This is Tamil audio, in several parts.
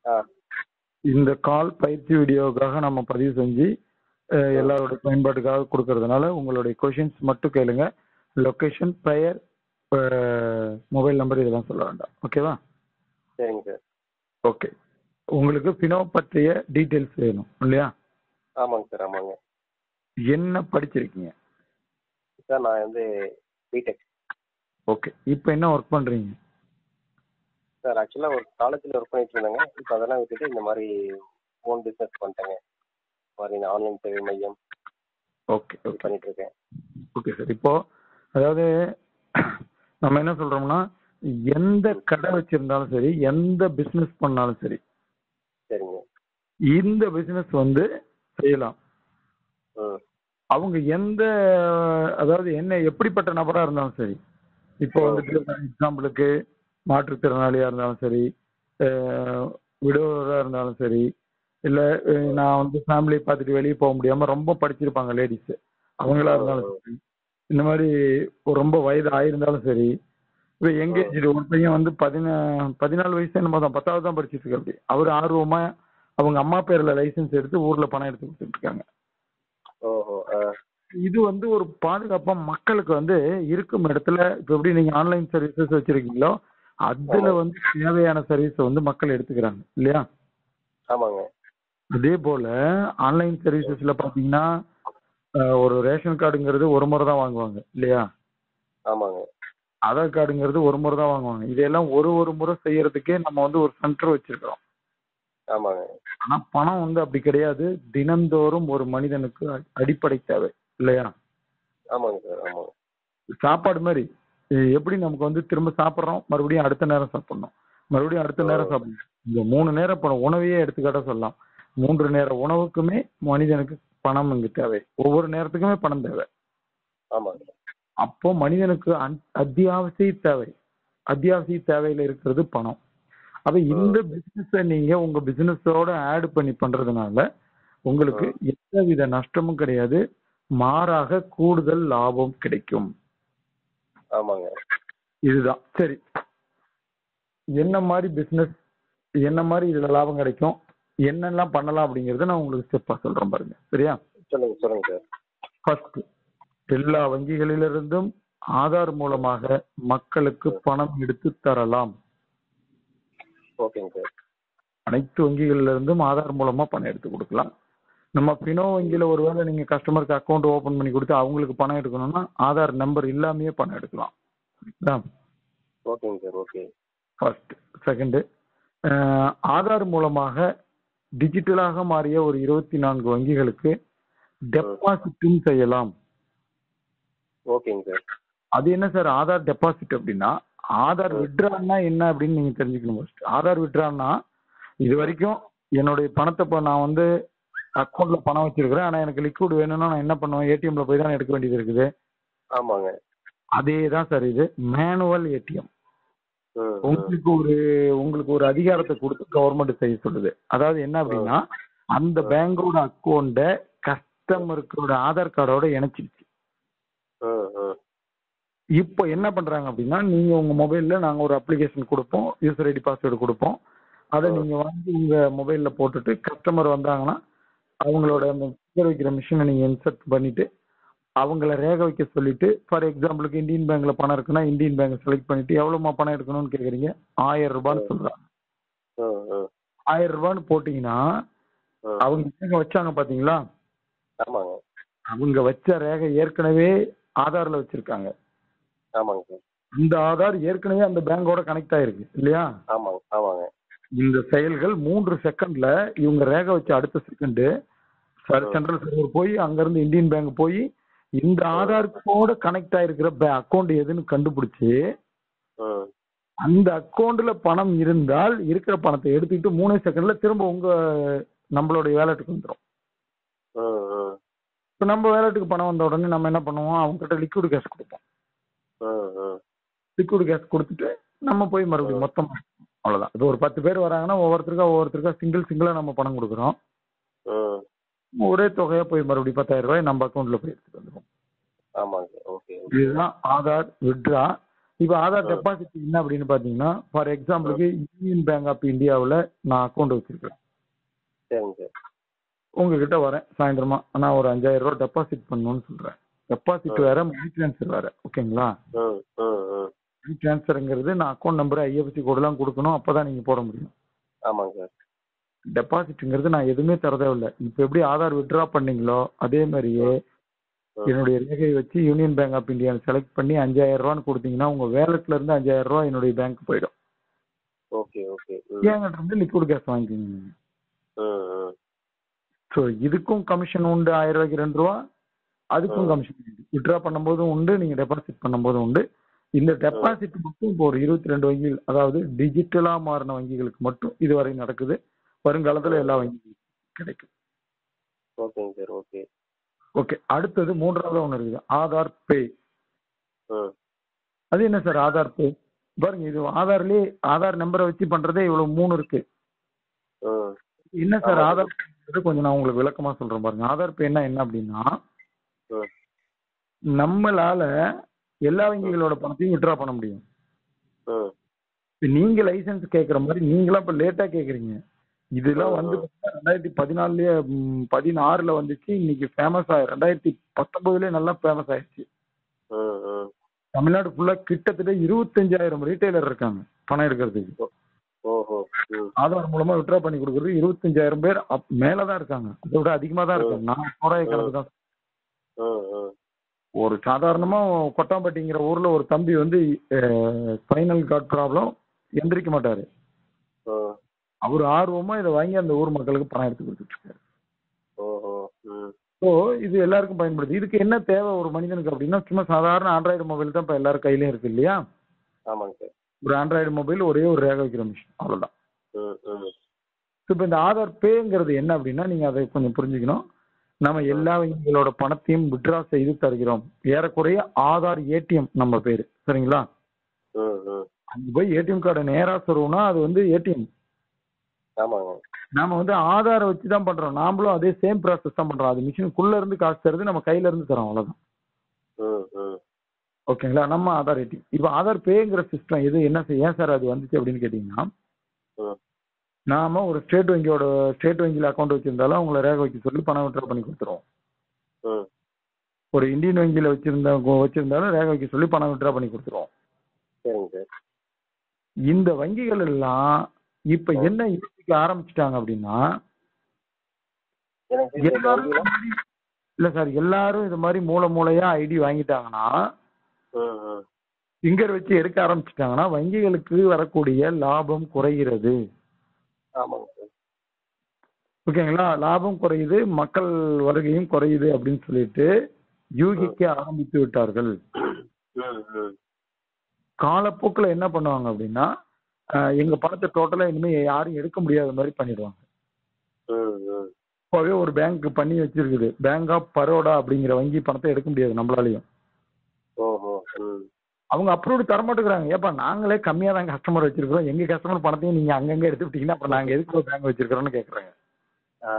ஆ இந்த கால் பயிற்சி வீடியோவுக்காக நம்ம பதிவு செஞ்சு அஹ், எல்லாரோட பயன்பாட்டுக்காக கொடுக்கறதுனால உங்களுடைய கொஷின்ஸ் மட்டும் கேளுங்க லொகேஷன் பெயர் மொபைல் நம்பர் இதெல்லாம் சொல்ல வேண்டாம் ஓகேவா சரிங்க சார் ஓகே உங்களுக்கு ஃபினோ பற்றிய டீட்டெயில்ஸ் வேணும் இல்லையா ஆமாங்க சார் ஆமாங்க என்ன படிச்சிருக்கீங்க சார் நான் வந்து பிடெக் ஓகே இப்போ என்ன ஒர்க் பண்றீங்க சார் ஆக்சுவலாக ஒரு காலேஜில் ஒர்க் பண்ணிட்டு இருந்தாங்க இப்போ அதெல்லாம் விட்டுட்டு இந்த மாதிரி ஓன் பிஸ்னஸ் பண்ணிட்டேங்க இந்த மாதிரி இந்த ஆன்லைன் சேவை மையம் ஓகே இது ஓகே பண்ணிட்டு இருக்கேன் ஓகே சார் இப்போ அதாவது நம்ம என்ன சொல்றோம்னா எந்த கடை வச்சிருந்தாலும் சரி எந்த பிசினஸ் பண்ணாலும் சரி சரிங்க இந்த பிசினஸ் வந்து செய்யலாம் ம் அவங்க எந்த அதாவது என்ன எப்படிப்பட்ட நபரா இருந்தாலும் சரி இப்போ வந்துட்டு எக்ஸாம்பிளுக்கு மாற்றுத்திறனாளியா இருந்தாலும் சரி விடோவரா இருந்தாலும் சரி இல்ல அஹ், நான் வந்து ஃபேமிலி பார்த்துட்டு வெளியே போக முடியாம ரொம்ப படிச்சிருப்பாங்க லேடிஸ் அவங்களா இருந்தாலும் சரி இந்த மாதிரி ஒரு ரொம்ப வயது ஆயிருந்தாலும் சரி இப்போ எங்கேஜ் ஒரு பையன் வந்து பதினா பதினாலு வயசு என்னமோ தான் பத்தாவது தான் படிச்சிட்டு இருக்காரு அவர் ஆர்வமா அவங்க அம்மா பேர்ல லைசென்ஸ் எடுத்து ஊர்ல பணம் எடுத்து கொடுத்துட்டு இருக்காங்க ஓஹோ ஆ இது வந்து ஒரு பாதுகாப்பா மக்களுக்கு வந்து இருக்கும் இடத்துல இப்ப எப்படி நீங்க ஆன்லைன் சர்வீசஸ் வச்சிருக்கீங்களோ அதுல வந்து தேவையான சர்வீஸ் வந்து மக்கள் எடுத்துக்கிறாங்க இல்லையா ஆமாங்க அதே போல ஆன்லைன் சர்வீசஸ்ல பாத்தீங்கன்னா அஹ், ஒரு ரேஷன் கார்டுங்கிறது ஒரு முறை தான் வாங்குவாங்க இல்லையா ஆமாங்க ஆதார் கார்டுங்கிறது ஒரு முறை தான் வாங்குவாங்க இதெல்லாம் ஒரு ஒரு முறை செய்யறதுக்கே நம்ம வந்து ஒரு சென்டர் வச்சிருக்கிறோம் ஆமாங்க ஆனா பணம் வந்து அப்படி கிடையாது தினந்தோறும் ஒரு மனிதனுக்கு அ- அடிப்படை தேவை இல்லையா ஆமாங்க சார் ஆமாங்க சாப்பாடு மாதிரி இது எப்படி நமக்கு வந்து திரும்ப சாப்பிட்றோம் மறுபடியும் அடுத்த நேரம் சாப்பிடணும் மறுபடியும் அடுத்த நேரம் சாப்பிடணும் இந்த மூணு நேரம் இப்போ உணவையே எடுத்துக்காட்ட சொல்லலாம் மூன்று நேர உணவுக்குமே மனிதனுக்கு பணம் இங்கு தேவை ஒவ்வொரு நேரத்துக்குமே பணம் தேவை ஆமாங்க அப்போ மனிதனுக்கு அன்- அத்தியாவசிய தேவை அத்தியாவசிய தேவையில இருக்கிறது பணம் அப்ப இந்த பிசினஸ நீங்க உங்க பிசினஸோட ஆட் பண்ணி பண்றதுனால உங்களுக்கு எந்தவித நஷ்டமும் கிடையாது மாறாக கூடுதல் லாபம் கிடைக்கும் ஆமாங்க இதுதான் சரி என்ன மாதிரி பிசினஸ் என்ன மாதிரி இதுல லாபம் கிடைக்கும் என்னெல்லாம் பண்ணலாம் அப்படிங்கறத நான் உங்களுக்கு ஸ்டெப்பா சொல்றேன் பாருங்க சரியா சொல்லுங்க சொல்லுங்க சார் ஃபர்ஸ்ட் எல்லா வங்கிகளிலிருந்தும் ஆதார் மூலமாக மக்களுக்கு பணம் எடுத்து தரலாம் ஓகேங்க சார் அனைத்து வங்கிகளில இருந்தும் ஆதார் மூலமா பணம் எடுத்து கொடுக்கலாம் நம்ம பினோ வங்கியில ஒருவேளை நீங்க கஸ்டமருக்கு அக்கௌண்ட் ஓபன் பண்ணி கொடுத்து அவங்களுக்கு பணம் எடுக்கணும்னா ஆதார் நம்பர் இல்லாமயே பணம் எடுக்கலாம் சரிங்களா? ஓகேங்க sir okay first second Aadhaar மூலமாக டிஜிட்டலாக மாறிய ஒரு இருபத்தி நான்கு வங்கிகளுக்கு டெபாசிட்டும் செய்யலாம் ஓகேங்க சார் அது என்ன சார் ஆதார் டெபாசிட் அப்படின்னா ஆதார் விட்ரான்னா என்ன அப்படின்னு நீங்க தெரிஞ்சுக்கணும் ஃபர்ஸ்ட் ஆதார் விட்ரான்னா இது வரைக்கும் என்னுடைய பணத்தை இப்போ நான் வந்து அக்கௌண்ட்ல பணம் வச்சிருக்கிறேன் ஆனா எனக்கு லிக்விட் வேணும்னா நான் என்ன பண்ணுவேன் ஏடிஎம்ல போய் தான் எடுக்க வேண்டியது இருக்குது ஆமாங்க அதே தான் சார் இது மேனுவல் ஏடிஎம் ம் ம். உங்களுக்கு ஒரு உங்களுக்கு ஒரு அதிகாரத்தை கொடுத்து கவர்மெண்ட் செய்ய சொல்லுது அதாவது என்ன அப்படின்னா அந்த பேங்கோட அக்கௌண்ட கஸ்டமருக்கோட ஆதார் கார்டோட இணைச்சிருச்சு ம் ம் இப்போ என்ன பண்றாங்க அப்படின்னா நீங்க உங்க மொபைல்ல நாங்க ஒரு அப்ளிகேஷன் கொடுப்போம் யூசர் ஐடி பாஸ்வேர்டு கொடுப்போம் அதை நீங்க வாங்கி உங்க மொபைல்ல போட்டுட்டு கஸ்டமர் வந்தாங்கன்னா அவங்களோட அந்த ஃபிங்கர் வைக்கிற மிஷினை நீங்க இன்சர்ட் பண்ணிட்டு அவங்கள ரேக வைக்க சொல்லிட்டு ஃபார் எக்ஸாம்பிளுக்கு இந்தியன் பேங்க்ல பணம் இருக்குன்னா இந்தியன் பேங்க் செலக்ட் பண்ணிட்டு எவ்வளவுமா பணம் எடுக்கணும்னு கேக்குறீங்க ஆயிரம் ரூபான்னு சொல்றாங்க ம் ம் ஆயிரம் ரூபான்னு போட்டீங்கன்னா ம். அவங்க ரேகை வச்சாங்க பாத்தீங்களா ஆமாங்க அவங்க வச்ச ரேகை ஏற்கனவே ஆதார்ல வச்சிருக்காங்க ஆமாங்க சார் இந்த ஆதார் ஏற்கனவே அந்த பேங்கோட கனெக்ட் ஆயிருக்கு இல்லையா ஆமாங்க ஆமாங்க இந்த செயல்கள் மூன்று செகண்ட்ல இவங்க ரேகை வச்ச அடுத்த செகண்ட் சென்ட்ரல் சர்வர் போய் அங்கிருந்து இந்தியன் பேங்க் போய் இந்த ஆதார்க்கோட கனெக்ட் ஆயிருக்கிற அக்கௌண்ட் எதுன்னு கண்டுபிடிச்சு ம் அந்த அக்கௌண்ட்ல பணம் இருந்தால் இருக்கிற பணத்தை எடுத்துக்கிட்டு மூணே செகண்ட்ல திரும்ப உங்க நம்மளுடைய வேலெட்டுக்கு வந்துடும் ம் ம் இப்போ நம்ம வேலெட்டுக்கு பணம் வந்த உடனே நம்ம என்ன பண்ணுவோம் அவங்க கிட்ட லிக்விட் கேஷ் கொடுப்போம் ம் ம் லிக்விட் கேஷ் கொடுத்துட்டு நம்ம போய் மறுபடியும் மொத்தமா அவ்வளவுதான் இப்போ ஒரு பத்து பேர் வராங்கன்னா ஒவ்வொருத்தருக்கா ஒவ்வொருத்தருக்கா சிங்கிள் சிங்கிளா நம்ம பணம் கொடுக்குறோம் ம் ஒரே தொகையா போய் மறுபடியும் பத்தாயிரம் ரூபாய் நம்ம அக்கௌண்ட்ல போய் எடுத்துட்டு வந்துடும் ஆமாங்க சார் ஓகே இதுதான் ஆதார் விட்ரா இப்போ ஆதார் ஆ. டெபாசிட் என்ன அப்படின்னு பாத்தீங்கன்னா ஃபார் எக்ஸாம்பிளுக்கு யூனியன் பேங்க் ஆஃப் இந்தியாவுல நான் அக்கௌண்ட் வச்சிருக்கேன் சரிங்க சார் உங்ககிட்ட வரேன் சாயந்தரமா நான் ஒரு அஞ்சாயிரம் ரூபாய் டெபாசிட் பண்ணணும்னு சொல்றேன் டெபாசிட் ஆ. வேற மணி ட்ரான்ஸ்ஃபர் வேற ஓகேங்களா ம் ம் ம் மணி ட்ரான்ஸ்ஃபருங்கிறது நான் அக்கௌண்ட் நம்பர் ஐஎஃப்சி கோடெல்லாம் கொடுக்கணும் அப்பதான் நீங்க போட முடியும் ஆமாங்க சார் டெபாசிட்ங்கிறது நான் எதுவுமே தர தேவையில்ல இப்போ எப்படி ஆதார் வித்ட்ரா பண்ணீங்களோ அதே மாதிரியே ம். என்னுடைய ரேகையை வச்சு Union Bank of India select பண்ணி அஞ்சாயிரம் ரூபான்னு கொடுத்தீங்கன்னா உங்க வேலட்ல இருந்து அஞ்சாயிரம் ரூபாய் என்னுடைய பேங்க் போயிடும் ஓகே ஓகே ம் என்கிட்ட இருந்து லிக்விட் கேஷ் வாங்கிக்கிங்க நீங்க ம் ம் ஸோ இதுக்கும் கமிஷன் உண்டு ஆயிரம் ரூபாய்க்கு ரெண்டு ரூபா அதுக்கும் ஆ. கமிஷன் உண்டு வித்ட்ரா பண்ணும்போதும் உண்டு நீங்க டெபாசிட் பண்ணும்போதும் உண்டு இந்த டெபாசிட் மட்டும் இப்போ ஒரு இருபத்தி ரெண்டு வங்கிகள் அதாவது டிஜிட்டலா மாறின வங்கிகளுக்கு மட்டும் இதுவரை நடக்குது வருங்காலத்துல எல்லா வங்கிகளுக்கும் கிடைக்கும் ஓகேங்க சார் ஓகே ஓகே அடுத்தது மூன்றாவது ஒன்று இருக்குது ஆதார் பே ம் அது என்ன சார் ஆதார் பே பாருங்க இது ஆதார்லயே ஆதார் நம்பரை வச்சு பண்றதே இவ்வளவு மூணு இருக்கு ம் என்ன சார் ஆமா. ஆதார் pay கொஞ்சம் நான் உங்களுக்கு விளக்கமா சொல்றேன் பாருங்க ஆதார் பேன்னா என்ன அப்படின்னா ம் நம்மளால எல்லா வங்கிகளோட பணத்தையும் வித்ட்ரா பண்ண முடியும் ம் இப்ப நீங்க லைசென்ஸ் கேக்குற மாதிரி நீங்களா இப்ப லேட்டா கேக்குறீங்க இதெல்லாம் ஆ, வந்து ஆ. பாத்தீங்கன்னா ரெண்டாயிரத்தி பதினாலுலயே ம், பதினாறுல வந்துச்சு இன்னைக்கு ஃபேமஸ் ஆயி ரெண்டாயிரத்தி பத்தொன்பதுலயே நல்லா ஃபேமஸ் ஆயிடுச்சு ம் ம் தமிழ்நாடு ஃபுல்லா கிட்டத்தட்ட இருபத்தஞ்சாயிரம் ரீட்டைலர் இருக்காங்க பணம் எடுக்கிறதுக்கு ஓஹோ ம் ஆதார் மூலமா வித்ட்ரா பண்ணி கொடுக்கறது இருபத்தஞ்சாயிரம் பேர் அப்- மேலதான் இருக்காங்க அதை விட அதிகமா தான் இருக்காங்க நான் தோராய கணக்கு தான் ம் ம் ஒரு சாதாரணமா கொட்டாம்பட்டிங்கிற ஊர்ல ஒரு தம்பி வந்து ஸ்பைனல் கார்ட் ப்ராப்ளம் எந்திரிக்க மாட்டாரு ம் அவர் ஆர்வமா இதை வாங்கி அந்த ஊர் மக்களுக்கு பணம் எடுத்து கொடுத்துட்டு இருக்காரு ஓஹோ ம் ஸோ இது எல்லாருக்கும் பயன்படுது இதுக்கு என்ன தேவை ஒரு மனிதனுக்கு அப்படின்னா சும்மா சாதாரண ஆண்ட்ராய்டு மொபைல் தான் இப்போ எல்லாரும் கையிலயும் இருக்கு இல்லையா ஆமாங்க சார் ஒரு ஆண்ட்ராய்டு மொபைல் ஒரே ஒரு ரேக வைக்கிற மிஷின் அவ்வளவுதான் ம் ம் இப்போ இந்த ஆதார் பேங்கிறது என்ன அப்படின்னா நீங்க அதை கொஞ்சம் புரிஞ்சுக்கணும் நம்ம எல்லா வங்கிகளோட பணத்தையும் வித்ட்ரா செய்து தருகிறோம் ஏறக்குறைய ஆதார் ஏடிஎம் நம்ம பேரு சரிங்களா ம் ம் அங்க போய் ஏடிஎம் கார்டை நேரா சொருவுனா அது வந்து ஏடிஎம் ஆமாங்க நாம வந்து ஆதாரை வச்சு தான் பண்றோம் நாமளும் அதே சேம் ப்ராசஸ் தான் பண்றோம் அது மிஷினுக்குள்ள இருந்து காசு தருது நம்ம கையில இருந்து தரோம் அவ்வளவுதான் ம் ம் ஓகேங்களா நம்ம ஆதார் ஏடிஎம் இப்போ ஆதார் பேங்கிற சிஸ்டம் எது என்ன செய்- ஏன் சார் அது வந்துச்சு அப்படின்னு கேட்டீங்கன்னா ம் நாம ஒரு ஸ்டேட் வங்கியோட ஸ்டேட் வங்கியில அக்கௌண்ட் வச்சிருந்தாலும் அவங்கள ரேக வைக்க சொல்லி பணம் விட்ரா பண்ணி கொடுத்துருவோம் ம் ஒரு இந்தியன் வங்கியில வச்சிருந்தா வச்சிருந்தாலும் ரேக வைக்க சொல்லி பணம் விட்ரா பண்ணி கொடுத்துருவோம் சரிங்க சார் இந்த வங்கிகள் எல்லாம் இப்ப என்ன யோசிக்க ஆரம்பிச்சிட்டாங்க அப்படின்னா எனக்கு தெரிஞ்ச எல்லாரும் வங்கியில- இல்ல சார் எல்லாரும் இது மாதிரி மூளை மூளையா ஐடி வாங்கிட்டாங்கன்னா ம் ம் ஃபிங்கர் வச்சு எடுக்க ஆரம்பிச்சிட்டாங்கன்னா வங்கிகளுக்கு வரக்கூடிய லாபம் குறைகிறது ஆமாங்க சார் ஓகேங்களா லாபம் குறையுது மக்கள் வருகையும் குறையுது அப்படின்னு சொல்லிட்டு யூகிக்க ஆரம்பித்து விட்டார்கள் ம் ம் காலப்போக்கில் என்ன பண்ணுவாங்க அப்படின்னா ஆஹ், எங்க பணத்தை டோட்டலா இனிமே யாரும் எடுக்க முடியாத மாதிரி பண்ணிடுவாங்க ம் ம் இப்போவே ஒரு பேங்க் பண்ணி வச்சிருக்குது பேங்க் ஆஃப் பரோடா அப்படிங்கிற வங்கி பணத்தை எடுக்க முடியாது நம்மளாலையும் ஓஹோ ம் அவங்க அப்ரூவ் தர மாட்டேங்கிறாங்க ஏப்பா நாங்களே கம்மியா தான் கஸ்டமர் வச்சிருக்கிறோம் எங்க கஸ்டமர் பணத்தையும் நீங்க அங்கங்க எடுத்துக்கிட்டீங்கன்னா அப்புறம் நாங்க எதுக்கு ஒரு பேங்க் வச்சிருக்கிறோம்னு கேக்குறாங்க ஆ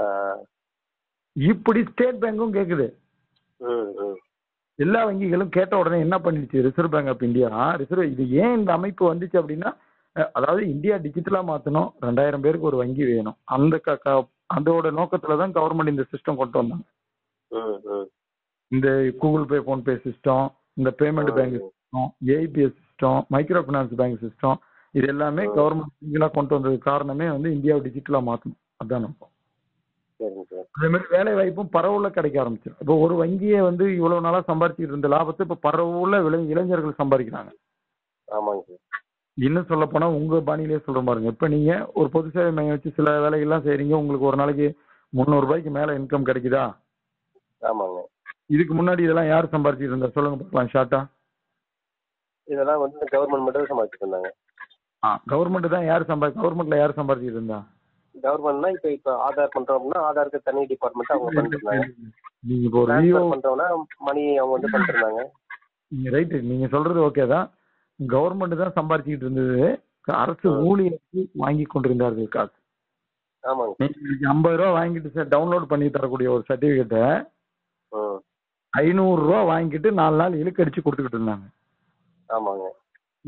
இப்படி ஸ்டேட் பேங்க்கும் கேக்குது ம் ம் எல்லா வங்கிகளும் கேட்ட உடனே என்ன பண்ணிடுச்சு Reserve Bank of India reserve இது ஏன் இந்த அமைப்பு வந்துச்சு அப்படின்னா அஹ், அதாவது இந்தியா டிஜிட்டலா மாத்தணும் ரெண்டாயிரம் பேருக்கு ஒரு வங்கி வேணும் அந்த க- க- அதோட நோக்கத்துல தான் கவர்மெண்ட் இந்த சிஸ்டம் கொண்டு வந்தாங்க ம் ம் இந்த கூகுள் பே ஃபோன்பே சிஸ்டம் இந்த payment bank system AEPS system micro finance bank system இது எல்லாமே ஆ. கவர்மெண்ட் சிங்கிளா கொண்டு வந்ததுக்கு காரணமே வந்து இந்தியாவை டிஜிட்டலா மாத்தணும் அதான் நோக்கம் சரிங்க சார் அதே மாதிரி வேலை வாய்ப்பும் பரவல கிடைக்க ஆரம்பிச்சிடும் இப்போ ஒரு வங்கியே வந்து இவ்வளவு நாளா சம்பாரிச்சிட்டு இருந்த லாபத்தை இப்ப பரவல விளை இளைஞர்கள் சம்பாதிக்கிறாங்க ஆமாங்க சார் இன்னும் சொல்ல போனா உங்க பாணியிலே சொல்ற பாருங்க இப்ப நீங்க ஒரு பொது சேவை மையம் வச்சு சில வேலைகள்லாம் செய்றீங்க உங்களுக்கு ஒரு நாளைக்கு முந்நூறு ரூபாய்க்கு மேல இன்கம் கிடைக்குதா ஆமாங்க இதுக்கு முன்னாடி இதெல்லாம் யார் சம்பாரிச்சிட்டு இருந்தா சொல்லுங்க பார்க்கலாம் ஷார்ட்டா இதெல்லாம் வந்து கவர்மெண்ட் மட்டும் சமாளிச்சுட்டு இருந்தாங்க கவர்மெண்ட் தான் யார் சம்பா கவர்மெண்ட்ல யார் சம்பாரிச்சிட்டு இருந்தா கவர்மெண்ட்னா இப்போ இப்போ ஆதார் பண்றோம் அப்படின்னா ஆதாருக்கு தனி டிபார்ட்மெண்ட் அவங்க பண்ணிட்டு இருந்தாங்க நீங்க இப்போ ஒரு விஓ ட்ரான்ஸ்ஃபர் பண்றோம்னா மணி அவங்க வந்து பண்ணிட்டு இருந்தாங்க நீங்க ரைட்டு நீங்க சொல்றது ஓகே தான் கவர்மெண்ட் தான் சம்பாரிச்சுக்கிட்டு இருந்தது அரசு ஆ. ஊழியருக்கு வாங்கி கொண்டிருந்தார்கள் காசு ஆமாங்க நீங்க இன்னைக்கு ஐம்பது ரூபா வாங்கிட்டு சார் டவுன்லோட் பண்ணி தரக்கூடிய ஒரு சர்டிபிகேட்டை ம் ஐநூறு ரூபா வாங்கிட்டு நாலு நாள் இழுக்கடிச்சு கொடுத்துக்கிட்டு இருந்தாங்க ஆமாங்க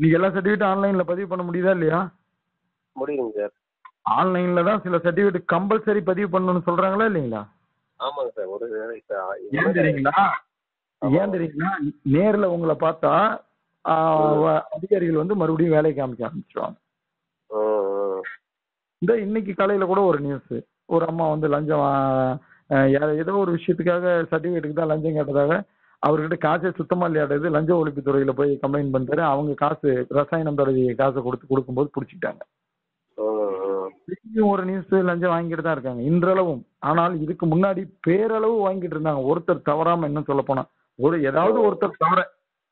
நீங்க எல்லா சர்டிஃபிகேட் ஆன்லைன்ல பதிவு பண்ண முடியுதா இல்லையா முடியுங்க சார் ஆன்லைன்ல தான் சில சர்டிஃபிகேட் கம்பல்சரி பதிவு பண்ணணும்னு சொல்றாங்களா இல்லைங்களா ஆமாங்க சார் ஒரு இப்போ ஏன் தெரியுங்களா ஏன் தெரியுங்களா நேர்ல உங்களை பார்த்தா ஆ, வ- அதிகாரிகள் வந்து மறுபடியும் வேலைக்கு காமிக்க ஆரம்பிச்சிருவாங்க ம் ம் இந்த இன்னைக்கு காலையில கூட ஒரு நியூஸ் ஒரு அம்மா வந்து லஞ்சம் வா- அஹ் யா- ஏதோ ஒரு விஷயத்துக்காக சர்டிஃபிகேட்டுக்கு தான் லஞ்சம் கேட்டதாக அவர்கிட்ட காசே சுத்தமா இல்லையாடுது லஞ்ச ஒழிப்பு துறையில போய் கம்ப்ளைண்ட் பண்ணிட்டாரு அவங்க காசு ரசாயனம் தடவி காசை கொடுத்து கொடுக்கும்போது பிடிச்சிக்கிட்டாங்க ம் ம் திரும்பியும் ஒரு நியூஸ் லஞ்சம் வாங்கிட்டு தான் இருக்காங்க இன்றளவும் ஆனால் இதுக்கு முன்னாடி பேரளவு வாங்கிட்டு இருந்தாங்க ஒருத்தர் தவறாம என்ன சொல்ல போனா ஒரு ஏதாவது ஒருத்தர் தவிர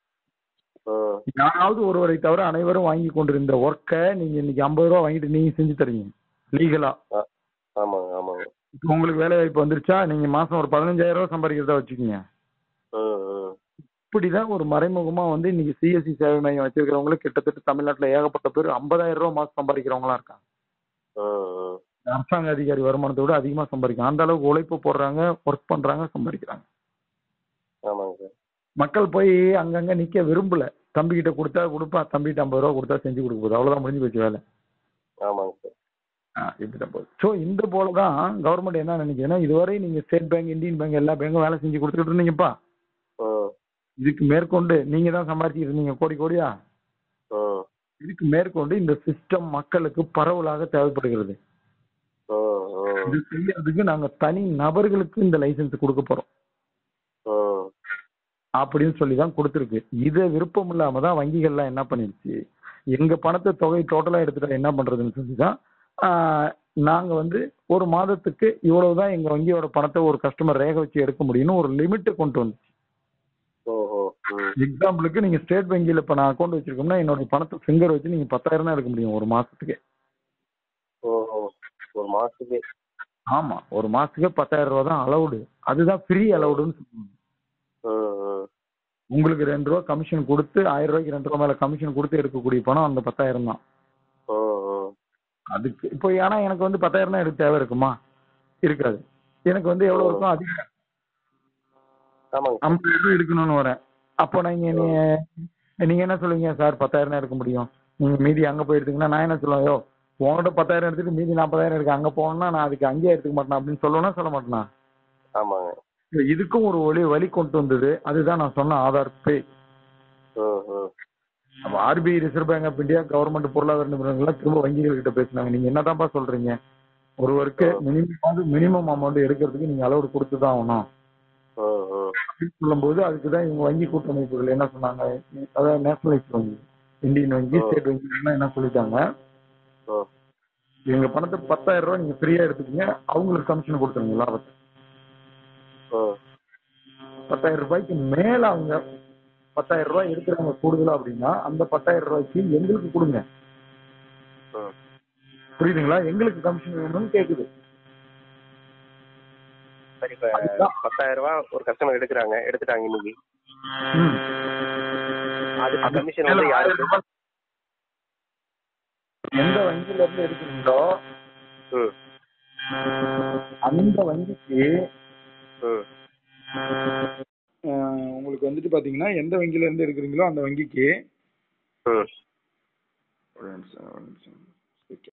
ம் யாராவது ஒருவரை தவிர அனைவரும் வாங்கி கொண்டிருந்த ஒர்க்கை நீங்க இன்னைக்கு ஐம்பது ரூபா வாங்கிட்டு நீங்க செஞ்சு தரீங்க லீகலா ஆமாங்க ஆமாங்க இப்போ உங்களுக்கு வேலை வாய்ப்பு வந்துருச்சா நீங்க மாசம் ஒரு பதினஞ்சாயிரம் ரூபாய் சம்பாதிக்கிறதா வச்சுக்கோங்க ம் ம் இப்படிதான் ஒரு மறைமுகமா வந்து இன்னைக்கு சிஎஸ்சி சேவை மையம் வச்சிருக்கிறவங்களே கிட்டத்தட்ட தமிழ்நாட்டுல ஏகப்பட்ட பேர் ஐம்பதாயிரம் ரூபாய் மாசம் சம்பாதிக்கிறவங்களா இருக்காங்க ம் ம் அரசாங்க அதிகாரி வருமானத்தை விட அதிகமா சம்பாதிக்கிறாங்க அந்த அளவுக்கு உழைப்பு போடுறாங்க ஒர்க் பண்றாங்க சம்பாதிக்கிறாங்க ஆமாங்க சார் மக்கள் போய் அங்கங்க நிக்க விரும்பல தம்பி கிட்ட கொடுத்தா கொடுப்பா தம்பிகிட்ட ஐம்பது ரூபா கொடுத்தா செஞ்சு கொடுக்க போகுது அவ்வளவுதான் முடிஞ்சு போச்சு வேலை ஆமாங்க சார் ஆ, இப்படிதான் போகுது ஸோ இந்த போல தான் கவர்மெண்ட் என்ன நினைக்குதுன்னா இதுவரை நீங்க ஸ்டேட் பேங்க் இந்தியன் பேங்க் எல்லா பேங்கும் வேலை செஞ்சு கொடுத்துக்கிட்டு இருந்தீங்கப்பா ம் இதுக்கு மேற்கொண்டு நீங்க தான் சம்பாதிச்சிட்டு இருந்தீங்க கோடி கோடியா ம் இதுக்கு மேற்கொண்டு இந்த சிஸ்டம் மக்களுக்கு பரவலாக தேவைப்படுகிறது ம் ம் இது செய்யறதுக்கு நாங்க தனி நபர்களுக்கு இந்த லைசென்ஸ் கொடுக்க போறோம் ம் அப்படின்னு சொல்லி தான் கொடுத்துருக்கு இதை விருப்பம் இல்லாம தான் வங்கிகள்லாம் என்ன பண்ணிருச்சு எங்க பணத்தை தொகை டோட்டலா எடுத்துட்டா என்ன பண்றதுன்னு சொல்லி தான் ஆஹ், நாங்க வந்து ஒரு மாதத்துக்கு இவ்வளவுதான் எங்க வங்கியோட பணத்தை ஒரு கஸ்டமர் ரேக வச்சு எடுக்க முடியும்னு ஒரு லிமிட்டை கொண்டு வந்துச்சு ஓஹோ ம் எக்ஸாம்பிளுக்கு நீங்க ஸ்டேட் வங்கியில இப்ப நான் அக்கௌண்ட் வச்சிருக்கோம்னா என்னோட பணத்தை ஃபிங்கர் வச்சு நீங்க பத்தாயிரம் தான் எடுக்க முடியும் ஒரு மாசத்துக்கு ஓஹோ ஒரு மாசத்துக்கு ஆமா ஒரு மாசத்துக்கு பத்தாயிரம் ரூபா தான் அலௌடு அதுதான் ஃப்ரீ அலௌடுன்னு சொல்லுவாங்க ம் ம் உங்களுக்கு ரெண்டு ரூபா கமிஷன் கொடுத்து ஆயிரம் ரூபாய்க்கு ரெண்டு ரூபா மேல கமிஷன் கொடுத்து எடுக்கக்கூடிய பணம் அந்த பத்தாயிரம் தான் ம் ம் அதுக்கு இப்போ ஏன்னா எனக்கு வந்து பத்தாயிரம் தான் எடுக்க தேவை இருக்குமா இருக்காது எனக்கு வந்து எவ்வளவு இருக்கும் அதிகம் ஆமாங்க சார் ஐம்பது ரூபாய் எடுக்கணும்னு வரேன் அப்போ நீங்க நீ- நீங்க என்ன சொல்லுவீங்க சார் பத்தாயிரம் தான் எடுக்க முடியும் நீங்க மீதி அங்க போய் எடுத்தீங்கன்னா நான் என்ன சொல்லுவேன் யோ உங்ககிட்ட பத்தாயிரம் எடுத்துட்டு மீதி நாற்பதாயிரம் இருக்கு அங்க போகணும்னா நான் அதுக்கு அங்கேயே எடுத்துக்க மாட்டேன் அப்படின்னு சொல்லணும்னா சொல்ல மாட்டேனா ஆமாங்க இப்ப இதுக்கும் ஒரு வழி வழி கொண்டு வந்தது அதுதான் நான் சொன்ன ஆதார் பே ம் ம் அப்ப RBI Reserve Bank of India government பொருளாதார நிபுணர்கள்லாம் திரும்ப வங்கிகள் கிட்ட பேசினாங்க நீங்க என்னதான்ப்பா சொல்றீங்க ஒருவருக்கு மினிமம் மினிமம் அமௌண்ட் எடுக்கிறதுக்கு நீங்க அளவு கொடுத்து தான் ஆகணும் ம் ம் அப்படின்னு சொல்லும்போது அதுக்கு தான் இவங்க வங்கி கூட்டமைப்புகள் என்ன சொன்னாங்க அதாவது நேஷனலைஸ் வங்கி இந்தியன் வங்கி ஸ்டேட் வங்கி எல்லாம் என்ன சொல்லிட்டாங்க ம் எங்க பணத்தை பத்தாயிரம் ரூபாய் நீங்க ஃப்ரீயா எடுத்துக்கங்க அவங்களுக்கு கமிஷன் கொடுத்துருங்க லாபத்தை ம் பத்தாயிரம் ரூபாய்க்கு மேல அவங்க பத்தாயிரம் ரூபாய் எடுக்கிறாங்க கூடுதலா அப்படின்னா அந்த பத்தாயிரம் ரூபாய்க்கு எங்களுக்கு கொடுங்க ம் புரியுதுங்களா எங்களுக்கு கமிஷன் வேணும்னு கேக்குது சரி இப்போ பத்தாயிரம் ரூபாய் ஒரு கஸ்டமர் எடுக்கிறாங்க எடுத்துட்டாங்க இன்னைக்கு ம். அதுக்கு அது கமிஷன் மேல வந்து ஆயிரம் யாருக்கு ரூபாய் எந்த வங்கியில இருந்து எடுக்கிறீங்களோ ம் அந்த வங்கிக்கு ம் அஹ், உங்களுக்கு வந்துட்டு பாத்தீங்கன்னா எந்த வங்கியில இருந்து எடுக்கிறீங்களோ அந்த வங்கிக்கு ம் ஒரு நிமிஷம், ஒரு நிமிஷம். Okay.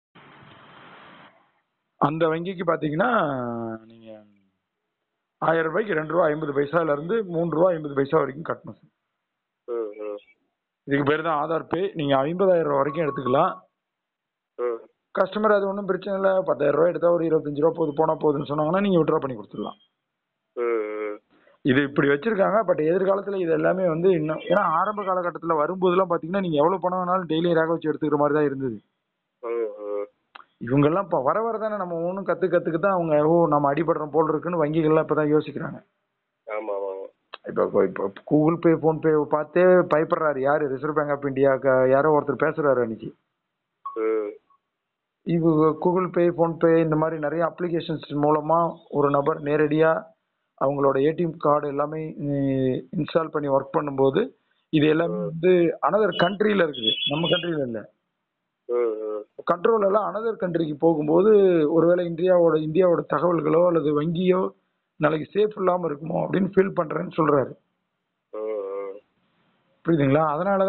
அந்த வங்கிக்கு பாத்தீங்கன்னா நீங்க ஆயிரம் ரூபாய்க்கு ரெண்டு ரூபா ஐம்பது பைசால இருந்து மூணு ரூபா ஐம்பது பைசா வரைக்கும் கட்டணும் சார் ம் ம் இதுக்கு பேர் தான் ஆதார் பே நீங்க ஐம்பதாயிரம் ரூபா வரைக்கும் எடுத்துக்கலாம் ம் கஸ்டமர் அது ஒன்றும் பிரச்சனை இல்லை பத்தாயிரம் ரூபாய் எடுத்தா ஒரு இருபத்தஞ்சு ரூபா போது போனா போதுன்னு சொன்னாங்கன்னா நீங்க விட்ரா பண்ணி கொடுத்துடலாம் ம் ம் இது இப்படி வச்சிருக்காங்க பட் எதிர்காலத்துல இது எல்லாமே வந்து இன்னும் ஏன்னா ஆரம்ப காலகட்டத்துல வரும்போதெல்லாம் பாத்தீங்கன்னா நீங்க எவ்வளவு பணம் வேணாலும் டெய்லி ரேக வச்சு எடுத்துக்கிற மாதிரி தான் இருந்தது ம் ம் இவங்க எல்லாம் இப்ப வர வர தானே நம்ம ஒன்றும் கத்து கத்துக்கு தான் அவங்க ஓ நம்ம அடிபடுறோம் போல் இருக்குன்னு வங்கிகள்லாம் இப்பதான் யோசிக்கிறாங்க ஆமா ஆமாங்க இப்போ இப்போ கூகுள் பே ஃபோன் பே பார்த்தே பயப்படுறாரு யாரு ரிசர்வ் பேங்க் ஆஃப் இந்தியா யாரோ ஒருத்தர் பேசுறாரு அன்னைக்கு ம் இது கூகுள் பே ஃபோன் பே இந்த மாதிரி நிறைய அப்ளிகேஷன்ஸ் மூலமா ஒரு நபர் நேரடியா அவங்களோட ஏடிஎம் கார்டு எல்லாமே இன்ஸ்டால் பண்ணி ஒர்க் பண்ணும்போது இது எல்லாமே வந்து அனதர் கண்ட்ரியில இருக்குது நம்ம கண்ட்ரியில இல்ல ம் ம் கண்ட்ரோல் எல்லாம் அனதர் கண்ட்ரிக்கு போகும்போது ஒருவேளை இந்தியாவோட இந்தியாவோட தகவல்களோ அல்லது வங்கியோ நாளைக்கு சேஃப் இல்லாம இருக்குமோ அப்படின்னு ஃபீல் பண்றேன்னு சொல்றாரு ம் ம் புரியுதுங்களா அதனாலதான்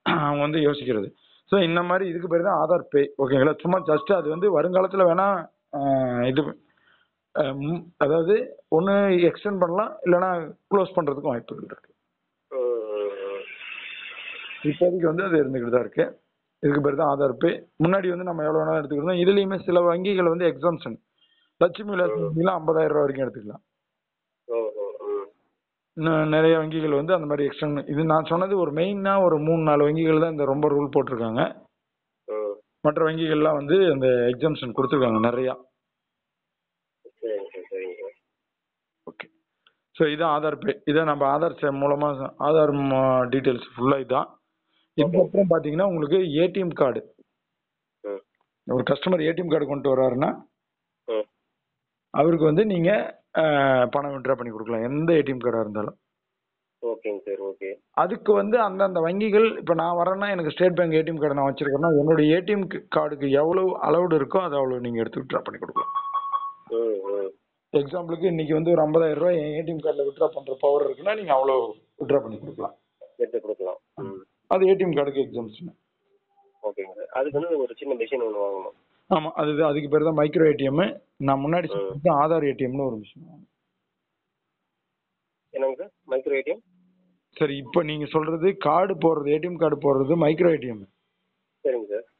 அவங்க வந்து யோசிக்கிறது ஸோ இந்த மாதிரி இதுக்கு பேர் தான் ஆதார் பே ஓகேங்களா சும்மா ஜஸ்ட் அது வந்து வருங்காலத்தில் வேணா ஆஹ் இது ஆஹ் ம், அதாவது ஒன்று எக்ஸ்டெண்ட் பண்ணலாம் இல்லைன்னா க்ளோஸ் பண்ணுறதுக்கும் வாய்ப்புகள் இருக்கு ம், ம், ம். இப்போதைக்கு வந்து அது இருந்துக்கிட்டு தான் இருக்கு இதுக்கு பேர் தான் ஆதார் பே முன்னாடி வந்து நம்ம எவ்வளோ வேணாலும் எடுத்துக்கிட்டோம் இதுலேயுமே சில வங்கிகள் வந்து எக்ஸாம்ஷன் லட்சுமி விலாஸ் வங்கிலாம் ஐம்பதாயிரம் ரூபா வரைக்கும் எடுத்துக்கலாம் ஓ ஓ ம் இன்னும் நிறைய வங்கிகள் வந்து அந்த மாதிரி எக்ஸ்டெண்ட் இது நான் சொன்னது ஒரு மெயினாக ஒரு மூணு நாலு வங்கிகள் தான் இந்த ரொம்ப ரூல் போட்டிருக்காங்க ம் மற்ற வங்கிகள்லாம் வந்து அந்த எக்ஸாம்ஷன் கொடுத்துருக்காங்க நிறையா சரிங்க சார் சரிங்க சார் ஓகே ஸோ இதான் ஆதார் பே இதான் நம்ம ஆதார் சே மூலமாக ஆதார் டீட்டெயில்ஸ் ஃபுல்லாக இதான் இதுக்கப்புறம் பார்த்தீங்கன்னா உங்களுக்கு ஏடிஎம் கார்டு ம் ஒரு கஸ்டமர் ஏடிஎம் கார்டு கொண்டு வர்றாருன்னா ம் அவருக்கு வந்து நீங்கள் பணம் விட்ரா பண்ணி கொடுக்கலாம் எந்த ஏடிஎம் கார்டாக இருந்தாலும் ஓகேங்க சார் ஓகே அதுக்கு வந்து அந்தந்த வங்கிகள் இப்போ நான் வரேன்னா எனக்கு ஸ்டேட் பேங்க் ஏடிஎம் கார்டு நான் வச்சிருக்கேன்னா என்னோட ஏடிஎம் கார்டுக்கு எவ்வளவு அலௌடு இருக்கோ அதை அவ்வளோ நீங்கள் எடுத்து விட்ரா பண்ணி கொடுக்கலாம் ம் ம் எக்ஸாம்பிளுக்கு இன்னைக்கு வந்து ஒரு ஐம்பதாயிரம் ரூபாய் என் ஏடிஎம் கார்டில் விட்ரா பண்ணுற பவர் இருக்குன்னா நீங்கள் அவ்வளோ விட்ரா பண்ணி கொடுக்கலாம் எடுத்து கொடுக்கலாம் ம் அது ஏடிஎம் கார்டுக்கு எக்ஸாம்ஷன் ஓகேங்க சார் அதுக்கு வந்து ஒரு சின்ன மிஷின் ஒன்று வாங்கணும் ஆமாம் அது அதுக்கு பேர் தான் மைக்ரோ ஏடிஎம் நான் முன்னாடி சொன்னது ஆதார் ஏடிஎம்னு ஒரு மிஷின் என்னங்க சார் மைக்ரோ ஏடிஎம் சரி இப்போ நீங்கள் சொல்கிறது கார்டு போடுறது ஏடிஎம் கார்டு போடுறது மைக்ரோ ஏடிஎம் சரிங்க சார்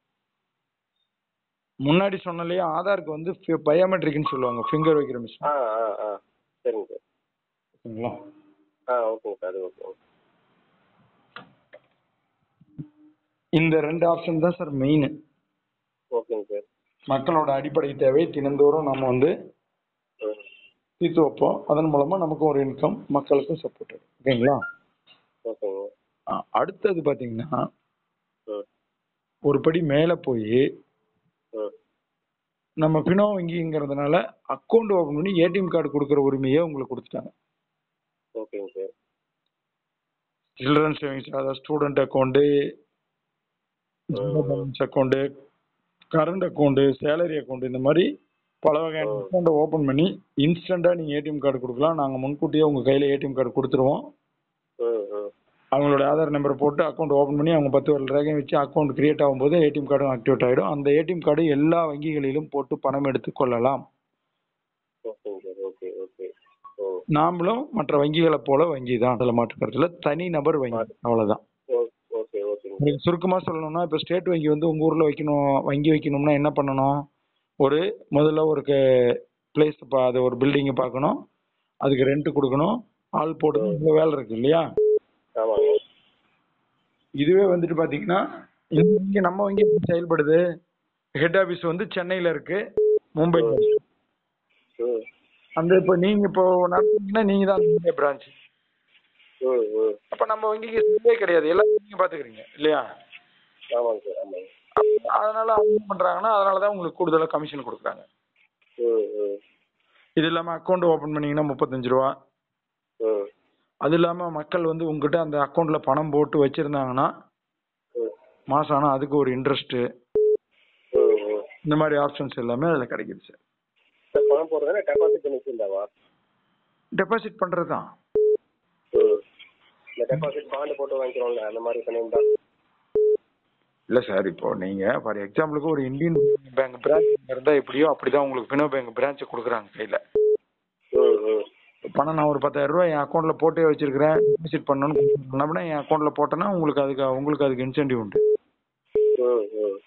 முன்னாடி சொன்னலையே ஆதாருக்கு வந்து பயோமெட்ரிக்னு சொல்லுவாங்க ஃபிங்கர் வைக்கிற மிஷின் ஆ ஆ ஆ சரிங்க சார் ஓகேங்களா ஆ ஓகேங்க சார் அது ஓகேங்க இந்த ரெண்டு ஆப்ஷன் தான் சார் மெயின் ஓகேங்க சார் மக்களோட அடிப்படை தேவை தினந்தோறும் நம்ம வந்து ம் தீர்த்து வைப்போம் அதன் மூலமாக நமக்கும் ஒரு இன்கம் மக்களுக்கும் சப்போர்ட் ஓகேங்களா ஓகேங்க ஆ, அடுத்தது பார்த்தீங்கன்னா ம் ஒரு படி மேலே போய் ம் நம்ம பினோ வங்கிங்கிறதுனால அக்கௌண்ட் ஓப்பன் பண்ணி ஏடிஎம் கார்டு கொடுக்குற உரிமையை உங்களுக்கு கொடுத்துட்டாங்க ஓகேங்க சார் சில்ட்ரன் சேவிங்ஸ் அதாவது student account balance account current account salary account இந்த மாதிரி பல வகையான அக்கௌண்ட்டை ஓப்பன் பண்ணி இன்ஸ்டண்ட்டாக நீங்கள் ஏடிஎம் கார்டு கொடுக்கலாம் நாங்கள் முன்கூட்டியே உங்கள் கையில் ஏடிஎம் கார்டு கொடுத்துருவோம் ம் ம் அவங்களோட ஆதார் நம்பரை போட்டு அக்கௌண்ட் ஓப்பன் பண்ணி அவங்க பத்து வருட ரேகையும் வச்சு அக்கௌண்ட் கிரியேட் ஆகும்போது ஏடிஎம் கார்டும் ஆக்டிவேட் ஆகிடும் அந்த ஏடிஎம் கார்டு எல்லா வங்கிகளிலும் போட்டு பணம் எடுத்து கொள்ளலாம் ஓகேங்க சார் ஓகே ஓகே ஓ நாமளும் மற்ற வங்கிகளை போல வங்கி தான் அதில் மாற்றுக்கிறதுல தனி நபர் வங்கி அவ்வளோதான் ஓ ஓகே ஓகேங்க உங்களுக்கு சுருக்கமாக சொல்லணும்னா இப்போ ஸ்டேட் வங்கி வந்து உங்கள் ஊரில் வைக்கணும் வங்கி வைக்கணும்னா என்ன பண்ணணும் ஒரு முதல்ல ஒரு பிளேஸ் அது ஒரு பில்டிங்கை பார்க்கணும் அதுக்கு ரெண்ட் கொடுக்கணும் ஆள் போட்டு இவ்வளோ வேலை இருக்கு இல்லையா ஆமாங்க இதுவே வந்துட்டு பார்த்தீங்கன்னா இந்த வங்கி நம்ம வங்கி எப்படி செயல்படுது ஹெட் ஆஃபீஸ் வந்து சென்னையில் இருக்கு மும்பையில் இருக்கு ம் அந்த இப்போ நீங்கள் இப்போ நடத்துனீங்கன்னா நீங்கள் தான் மும்பை பிரான்ச் ம் ம் அப்போ நம்ம வங்கிக்கு செலவே கிடையாது எல்லாத்தையும் நீங்கள் பார்த்துக்கிறீங்க இல்லையா ஆமாங்க சார் ஆமாங்க அப்ப அதனால அவங்க என்ன பண்ணுறாங்கன்னா அதனால தான் உங்களுக்கு கூடுதலாக கமிஷன் கொடுக்குறாங்க ம் ம் இது இல்லாமல் அக்கௌண்ட் ஓப்பன் பண்ணீங்கன்னா முப்பத்தஞ்சு ரூபா ம் அது இல்லாமல் மக்கள் வந்து உங்ககிட்ட அந்த அக்கௌண்ட்டில் பணம் போட்டு வச்சுருந்தாங்கன்னா ம் மாதம் ஆனால் அதுக்கு ஒரு இன்ட்ரெஸ்ட்டு ம் ம் இந்த மாதிரி ஆப்ஷன்ஸ் எல்லாமே அதில் கிடைக்குது சார் சார் பணம் போடுறதுனா டெபாசிட் பண்ணி வச்சிருந்தாவா டெபாசிட் பண்ணுறது தான் ம் இந்த டெபாசிட் பாண்டு போட்டு வாங்கிக்கிறோம்ல அந்த மாதிரி பண்ணியிருந்தா இல்லை சார் இப்போ நீங்கள் ஃபார் எக்ஸாம்பிளுக்கு ஒரு இந்தியன் பேங்க் பிரான்ச் இருந்தால் எப்படியோ அப்படி தான் உங்களுக்கு ஃபினோ பேங்க் பிரான்ச்சை கொடுக்குறாங்க கையில் ம் ம் பணம் நான் ஒரு பத்தாயிரம் ரூபாய் என் அக்கௌண்ட்டில் போட்டே வச்சிருக்கிறேன் டெபாசிட் பண்ணணும்னு அப்படின்னா என் அக்கௌண்ட்டில் போட்டேன்னா உங்களுக்கு அதுக்கு உங்களுக்கு அதுக்கு இன்சென்டிவ் உண்டு ம் ம்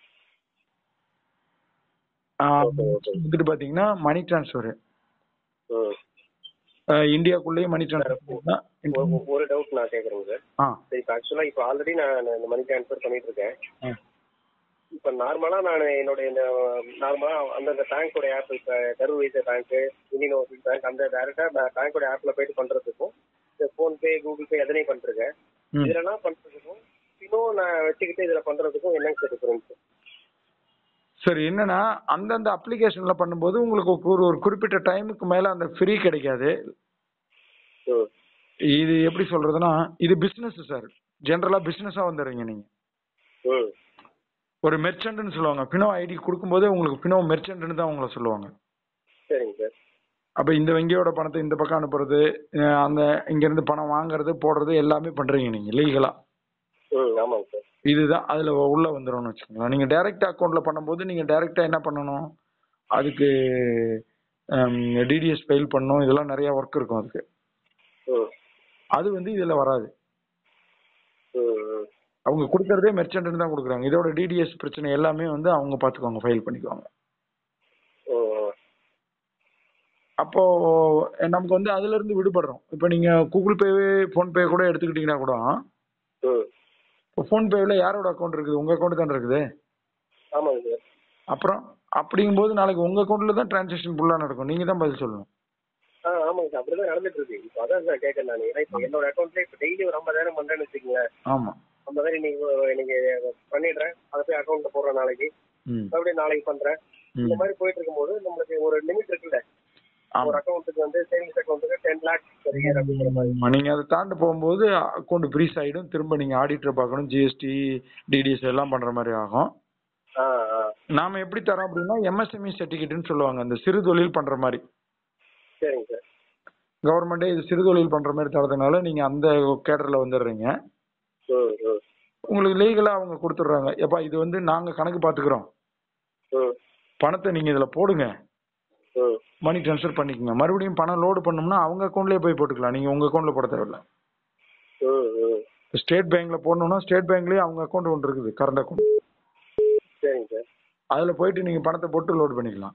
ஆ, ஓகே ஓகே வந்துட்டு பார்த்தீங்கன்னா மணி ட்ரான்ஸ்ஃபரு ம் இந்தியாக்குள்ளேயே மணி ட்ரான்ஸ்ஃபர் தான் ஒரு- ஒரு டவுட் நான் கேட்குறேங்க சார் ஆ சரி இப்போ ஆக்சுவலாக இப்போ ஆல்ரெடி நான் இந்த மணி ட்ரான்ஸ்ஃபர் பண்ணிட்டு இருக்கேன் ஆ. இப்போ நார்மலாக நான் என்னோட இந்த நார்மலாக அந்தந்த பேங்க்கோட ஆப் இப்போ கரூர் வைசர் பேங்க்கு இந்தியன் ஓவர்சீஸ் பேங்க் அந்த டேரெக்டாக நான் பேங்க்கோட ஆப்பில் போயிட்டு பண்ணுறதுக்கும் இந்த ஃபோன்பே கூகுள் பே எதனையும் பண்ணிருக்கேன் ம். இதெல்லாம் பண்ணுறதுக்கும் இன்னும் நான் வச்சுக்கிட்டு இதில் பண்ணுறதுக்கும் என்னங்க சார் டிஃபரன்ஸ் சரி என்னன்னா அந்தந்த அப்ளிகேஷன்ல பண்ணும்போது உங்களுக்கு ஒரு ஒரு குறிப்பிட்ட டைமுக்கு மேல அந்த ஃப்ரீ கிடைக்காது ம் இது எப்படி சொல்றதுன்னா இது பிசினஸ் சார் ஜென்ரலா பிசினஸா வந்துடுறீங்க நீங்க ம் ஒரு மெர்ச்சன்ட்னு சொல்லுவாங்க பினோ ஐடி கொடுக்கும்போதே உங்களுக்கு பினோ மெர்ச்சன்ட்னு தான் உங்களை சொல்லுவாங்க சரிங்க சார் அப்ப இந்த வங்கியோட பணத்தை இந்த பக்கம் அனுப்புறது அஹ் அந்த இங்க இருந்து பணம் வாங்குறது போடுறது எல்லாமே பண்றீங்க நீங்க லீகலா ம் ஆமாங்க சார் இதுதான் அதுல உள்ள வந்துரும்னு வச்சுக்கோங்களேன் நீங்க டைரக்ட் அக்கௌண்ட்ல பண்ணும்போது நீங்க டைரக்டா என்ன பண்ணணும் அதுக்கு டிடிஎஸ் ஃபைல் பண்ணணும் இதெல்லாம் நிறைய ஒர்க் இருக்கும் அதுக்கு ம் அது வந்து இதுல வராது ம் ம் அவங்க கொடுக்கறதே மெர்ச்சன்ட் தான் கொடுக்குறாங்க இதோட டிடிஎஸ் பிரச்சனை எல்லாமே வந்து அவங்க பாத்துக்குவாங்க ஃபைல் பண்ணிக்குவாங்க ஓ அப்போ நமக்கு வந்து அதுல இருந்து விடுபடுறோம் இப்போ நீங்க கூகுள் பே ஃபோன் பே கூட எடுத்துக்கிட்டீங்கன்னா கூட ம் இப்போ ஃபோன் பேல யாரோட அக்கௌண்ட் இருக்குது உங்க அக்கௌண்ட் தானே இருக்குது ஆமாங்க சார் அப்புறம் அப்படிங்கும்போது நாளைக்கு உங்க அக்கௌண்ட்ல தான் டிரான்சாக்ஷன் ஃபுல்லா நடக்கும் நீங்க தான் பதில் சொல்லணும் ஆ ஆமாங்க சார் அப்படிதான் நடந்துட்டு இருக்கு இப்போ அதான் சார் கேட்கறேன் நான் ஏன்னா இப்போ என்னோட அக்கௌண்ட்ல இப்போ டெய்லி ஒரு ஐம்பதாயிரம் பண்றேன்னு வச்சுக்கோங்களேன் ஆமா ஐம்பதாயிரம் நீங்க நீங்க பண்ணிடுறேன் அதை போய் அக்கௌண்ட்ல போடுறேன் நாளைக்கு ம் மறுபடியும் நாளைக்கு பண்றேன் இந்த ம் மாதிரி போயிட்டு இருக்கும்போது நம்மளுக்கு ஒரு லிமிட் இருக்குல்ல ஆமா ஒரு அக்கௌண்ட்டுக்கு வந்து சேவிங்ஸ் அக்கௌண்ட்டுக்கு டென் லேக்ஸ் per year அப்படிங்கிற மாதிரி ஆமா, நீங்க அதை தாண்டி போகும்போது அக்கௌண்ட் ஃப்ரீஸ் ஆயிடும் திரும்ப நீங்க ஆடிட்டர் பார்க்கணும் ஜிஎஸ்டி டிடிஎஸ் எல்லாம் பண்ற மாதிரி ஆகும் ஆ ஆ நாம எப்படி தரோம் அப்படின்னா எம்எஸ்எம்இ சர்டிஃபிகேட்னு சொல்லுவாங்க இந்த சிறு தொழில் பண்ற மாதிரி சரிங்க சார் கவர்மெண்டே இது சிறு தொழில் பண்ற மாதிரி தரதுனால நீங்க அந்த கேடர்ல வந்துடுறீங்க ம் ம் உங்களுக்கு லீகலா அவங்க கொடுத்துட்றாங்க எப்பா இது வந்து நாங்க கணக்கு பாத்துக்கிறோம் ம் பணத்தை நீங்க இதுல போடுங்க ம் மணி ட்ரான்ஸ்ஃபர் பண்ணிக்கோங்க மறுபடியும் பணம் லோடு பண்ணோம்னா அவங்க அக்கௌண்ட்லயே போய் போட்டுக்கலாம் நீங்க உங்க அக்கௌண்ட்ல போட தேவையில்ல ம் ம் ஸ்டேட் பேங்க்ல போடணும்னா ஸ்டேட் பேங்க்லயே அவங்க அக்கௌண்ட் ஒன்று இருக்குது கரண்ட் அக்கௌண்ட் சரிங்க சார் அதுல போயிட்டு நீங்க பணத்தை போட்டு லோட் பண்ணிக்கலாம்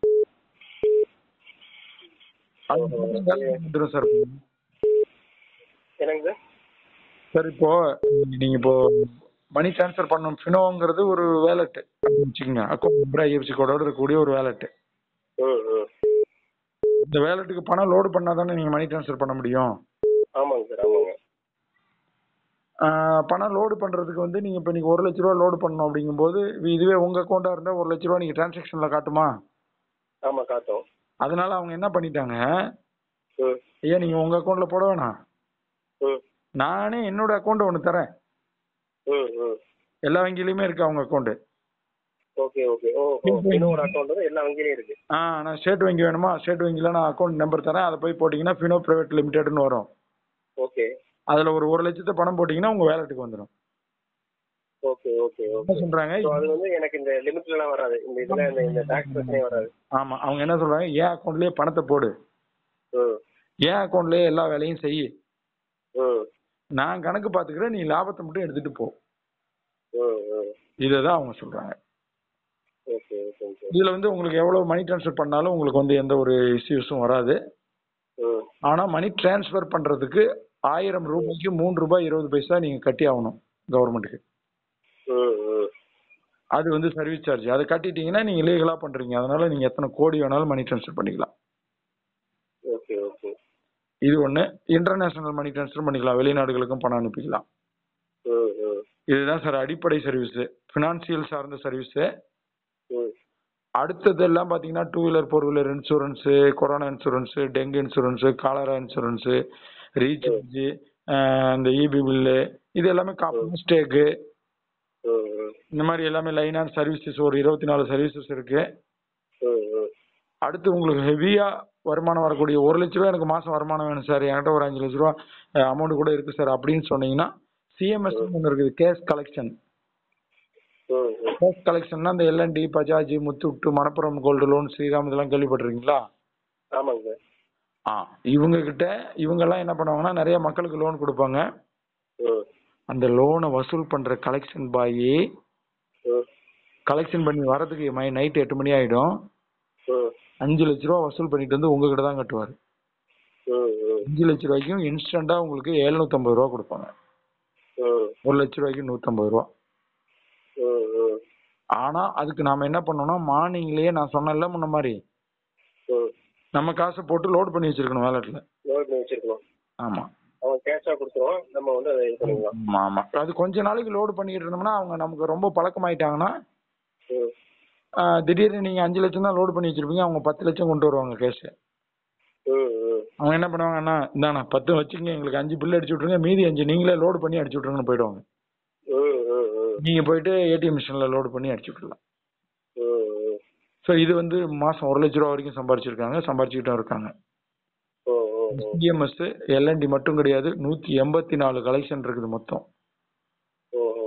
அது வந்துடும் சார் என்னங்க சார் சார் இப்போ நீங்க இப்போ மணி ட்ரான்ஸ்ஃபர் பண்ணணும் ஃபினோங்கிறது ஒரு வேலெட் வச்சுக்கோங்க அக்கௌண்ட் நம்பர் ஐஎஃப்சி கோடோட இருக்கக்கூடிய ஒரு வேலெட் ம் ம் இந்த வேலெட்டுக்கு பணம் லோடு பண்ணா தானே நீங்க மணி ட்ரான்ஸ்ஃபர் பண்ண முடியும் ஆமாங்க சார் ஆமாங்க ஆஹ் பணம் லோடு பண்றதுக்கு வந்து நீங்க இப்போ நீங்க ஒரு லட்ச ரூபா லோடு பண்ணணும் அப்படிங்கும்போது இதுவே உங்க அக்கௌண்டா இருந்தா ஒரு லட்ச ரூபா நீங்க டிரான்சாக்ஷன்ல காட்டுமா ஆமா காட்டும் அதனால அவங்க என்ன பண்ணிட்டாங்க ம் ஐயா நீங்க உங்க அக்கௌண்ட்ல போட வேணாம் ம் நானே என்னோட அக்கௌண்ட் ஒன்று தரேன் ம் ம் எல்லா வங்கியிலுமே இருக்கு அவங்க account okay okay oh oh இன்னொரு அக்கௌண்ட் எல்லா வங்கியிலையும் இருக்கு ஆ நான் ஸ்டேட் வங்கி வேணுமா ஸ்டேட் வங்கியில் நான் அக்கௌண்ட் நம்பர் தரேன் அதை போய் போட்டிங்கன்னா ஃபினோ பிரைவேட் லிமிடெட்னு வரும் ஓகே அதில் ஒரு ஒரு லட்சத்தை பணம் போட்டிங்கன்னா உங்கள் வேலெட்டுக்கு வந்துடும் ஓகே ஓகே என்ன ஓகே சொல்கிறாங்க ஸோ அது வந்து எனக்கு இந்த லிமிட்ல எல்லாம் வராது இந்த இதுல இந்த இந்த டாக்ஸ் பிரச்சனையே வராது ஆமாம் அவங்க என்ன சொல்கிறாங்க என் அக்கௌண்ட்லேயே பணத்தை போடு ம் என் அக்கௌண்ட்லேயே எல்லா வேலையும் செய் ம் நான் கணக்கு பார்த்துக்கிறேன் நீ லாபத்தை மட்டும் எடுத்துகிட்டு போ ம் ம் இதை தான் அவங்க சொல்கிறாங்க ஓகே ஓகேங்க சார் இதில் வந்து உங்களுக்கு எவ்வளோ மணி ட்ரான்ஸ்ஃபர் பண்ணாலும் உங்களுக்கு வந்து எந்த ஒரு இஷ்யூஸும் வராது ம் ஆனால் மணி ட்ரான்ஸ்ஃபர் பண்ணுறதுக்கு ஆயிரம் ரூபாய்க்கு மூணு ரூபாய் இருபது பைசா நீங்கள் கட்டி ஆகணும் கவர்மெண்ட்டுக்கு ம் ம் அது வந்து சர்வீஸ் சார்ஜ் அதை கட்டிட்டீங்கன்னா நீங்கள் லீகலாக பண்ணுறீங்க அதனால நீங்கள் எத்தனை கோடி வேணாலும் மணி ட்ரான்ஸ்ஃபர் பண்ணிக்கலாம் ஓகே ஓகே இது ஒன்று இன்டர்நேஷனல் மணி ட்ரான்ஸ்ஃபர் பண்ணிக்கலாம் வெளிநாடுகளுக்கும் பணம் அனுப்பிக்கலாம் ம் ம் இதுதான் சார் அடிப்படை சர்வீஸு ஃபினான்சியல் சார்ந்த சர்வீஸு ம் அடுத்தது எல்லாம் பார்த்தீங்கன்னா two wheeler four wheeler insurance corona insurance dengue insurance cholera insurance recharge இந்த இபி பில்லு இது எல்லாமே காப்பி ஸ்டேக்கு ம் ம் இந்த மாதிரி எல்லாமே லைனான சர்வீசஸ் ஒரு இருபத்தி நாலு சர்வீசஸ் இருக்கு ம் ம் அடுத்து உங்களுக்கு ஹெவியா வருமானம் வரக்கூடிய ஒரு லட்ச ரூபா எனக்கு மாசம் வருமானம் வேணும் சார் என்கிட்ட ஒரு அஞ்சு லட்ச ரூபா அமௌண்ட் கூட இருக்கு சார் அப்படின்னு சொன்னீங்கன்னா சிஎம்எஸ் ஒன்று இருக்குது கேஷ் கலெக்ஷன் ம் ம் கேஷ் கலெக்ஷன்னா இந்த L N T Bajaj Muthoot Manappuram gold loan Shriram இதெல்லாம் கேள்விப்பட்டிருக்கீங்களா ஆமாங்க சார் ஆ இவங்க கிட்ட இவங்கெல்லாம் என்ன பண்ணுவாங்கன்னா நிறைய மக்களுக்கு லோன் கொடுப்பாங்க ம் அந்த லோனை வசூல் பண்ற கலெக்ஷன் பாய் ம் கலெக்ஷன் பண்ணி வரதுக்கு நைட் எட்டு மணி ஆயிடும் ம் அஞ்சு லட்ச ரூபா வசூல் பண்ணிட்டு வந்து உங்ககிட்ட தான் கட்டுவார் ம் ம் அஞ்சு லட்ச ரூபாய்க்கும் இன்ஸ்டண்டா உங்களுக்கு எழுநூத்தம்பது ரூபா கொடுப்பாங்க ம் ஒரு லட்ச ரூபாய்க்கு நூத்தம்பது ரூபா ம் ம் ஆனா அதுக்கு நாம என்ன பண்ணோம்னா மார்னிங்லயே நான் சொன்னேன்ல முன்ன மாதிரி ம் நம்ம காசை போட்டு லோட் பண்ணி வச்சிருக்கணும் வேலட்ல நோட் பண்ணி வச்சிருக்கணும் ஆமா அவன் கேஷா கொடுத்துருவான் நம்ம வந்து அதை இது பண்ணிக்கலாம் ஆமா ஆமா அது கொஞ்ச நாளைக்கு லோடு பண்ணிட்டு இருந்தோம்னா அவங்க நமக்கு ரொம்ப பழக்கமாயிட்டாங்கன்னா ம் ஆஹ், திடீர்னு நீங்க அஞ்சு லட்சம் தான் லோடு பண்ணி வச்சிருப்பீங்க அவங்க பத்து லட்சம் கொண்டு வருவாங்க கேஷ் ம் ம் அவங்க என்ன பண்ணுவாங்கன்னா இந்தாண்ணா பத்து வச்சுங்க எங்களுக்கு அஞ்சு பில் அடிச்சு விட்ருங்க மீதி அஞ்சு நீங்களே லோடு பண்ணி அடிச்சு விட்ருங்கன்னு போயிடுவாங்க ம் ம் ம் நீங்க போயிட்டு ஏடிஎம் மிஷின்ல லோடு பண்ணி அடிச்சு விட்டுலாம் ம் ம் ஸோ இது வந்து மாசம் ஒரு லட்ச ரூபா வரைக்கும் சம்பாரிச்சிருக்காங்க சம்பாரிச்சுக்கிட்டும் இருக்காங்க ஓ ஓ ஓ சிஎம்எஸ் எல்என்டி மட்டும் கிடையாது நூத்தி எண்பத்தி நாலு கலெக்ஷன் இருக்குது மொத்தம் ஓ ஓ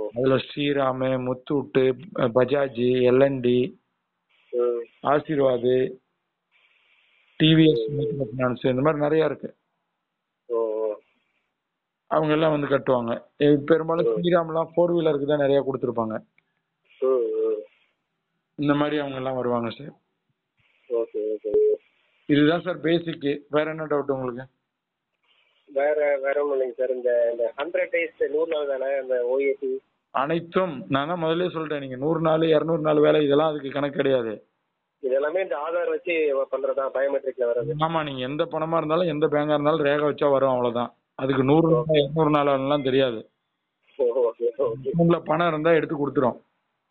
அதுல ஸ்ரீராம் முத்தூட்டு பஜாஜ் எல்என்டி ம் ஆசீர்வாத் டிவிஎஸ் ஃபினான்ஸ் இந்த மாதிரி நிறைய இருக்கு ஓ ஓ அவங்க எல்லாம் வந்து கட்டுவாங்க எ- பெரும்பாலும் ஸ்ரீராம்லாம் ஃபோர் வீலருக்கு தான் நிறைய கொடுத்துருப்பாங்க ம் ம் இந்த மாதிரி அவங்க எல்லாம் வருவாங்க சார் ஓகே ஓகே ஓகே இதுதான் சார் பேசிக் வேற என்ன டவுட் உங்களுக்கு வேற வேற ஒன்றும் இல்லைங்க சார் இந்த இந்த ஹண்ட்ரட் டேஸ் நூறு நாள் தானே அந்த ஓஏடி அனைத்தும் நான் தான் முதல்ல சொல்லிட்டேன் நீங்க நூறு நாள் இரநூறு நாள் வேலை இதெல்லாம் அதுக்கு கணக்கு கிடையாது இது எல்லாமே இந்த ஆதார் வச்சு பண்றதா பயோமெட்ரிக்ல வர்றது ஆமா நீங்க எந்த பணமா இருந்தாலும் எந்த பேங்கா இருந்தாலும் ரேகை வச்சா வரும் அவ்வளவுதான் அதுக்கு நூறு நாள் இரநூறு நாள் எல்லாம் தெரியாது ஓ ஓகே ஓகே அக்கௌண்ட்ல பணம் இருந்தா எடுத்து கொடுத்துரும்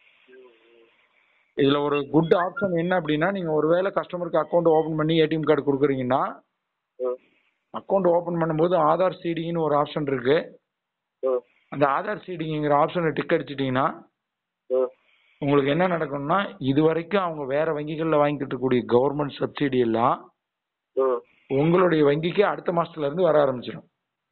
இதுல ஒரு குட் ஆப்ஷன் என்ன அப்படின்னா நீங்க ஒருவேளை கஸ்டமருக்கு அக்கௌண்ட் ஓபன் பண்ணி ஏடிஎம் கார்டு கொடுக்குறீங்கன்னா ம் அக்கௌண்ட் ஓபன் பண்ணும்போது ஆதார் சீடிங்னு ஒரு ஆப்ஷன் இருக்கு ம் அந்த ஆதார் சீடிங்கிற ஆப்ஷனை டிக் அடிச்சிட்டீங்கன்னா ம் உங்களுக்கு என்ன நடக்கும்னா இது வரைக்கும் அவங்க வேற வங்கிகள்ல வாங்கிட்டு இருக்கக்கூடிய கவர்மெண்ட் சப்சிடி எல்லாம் ம் உங்களுடைய வங்கிக்கு அடுத்த மாசத்துல இருந்து வர ஆரம்பிச்சிடும்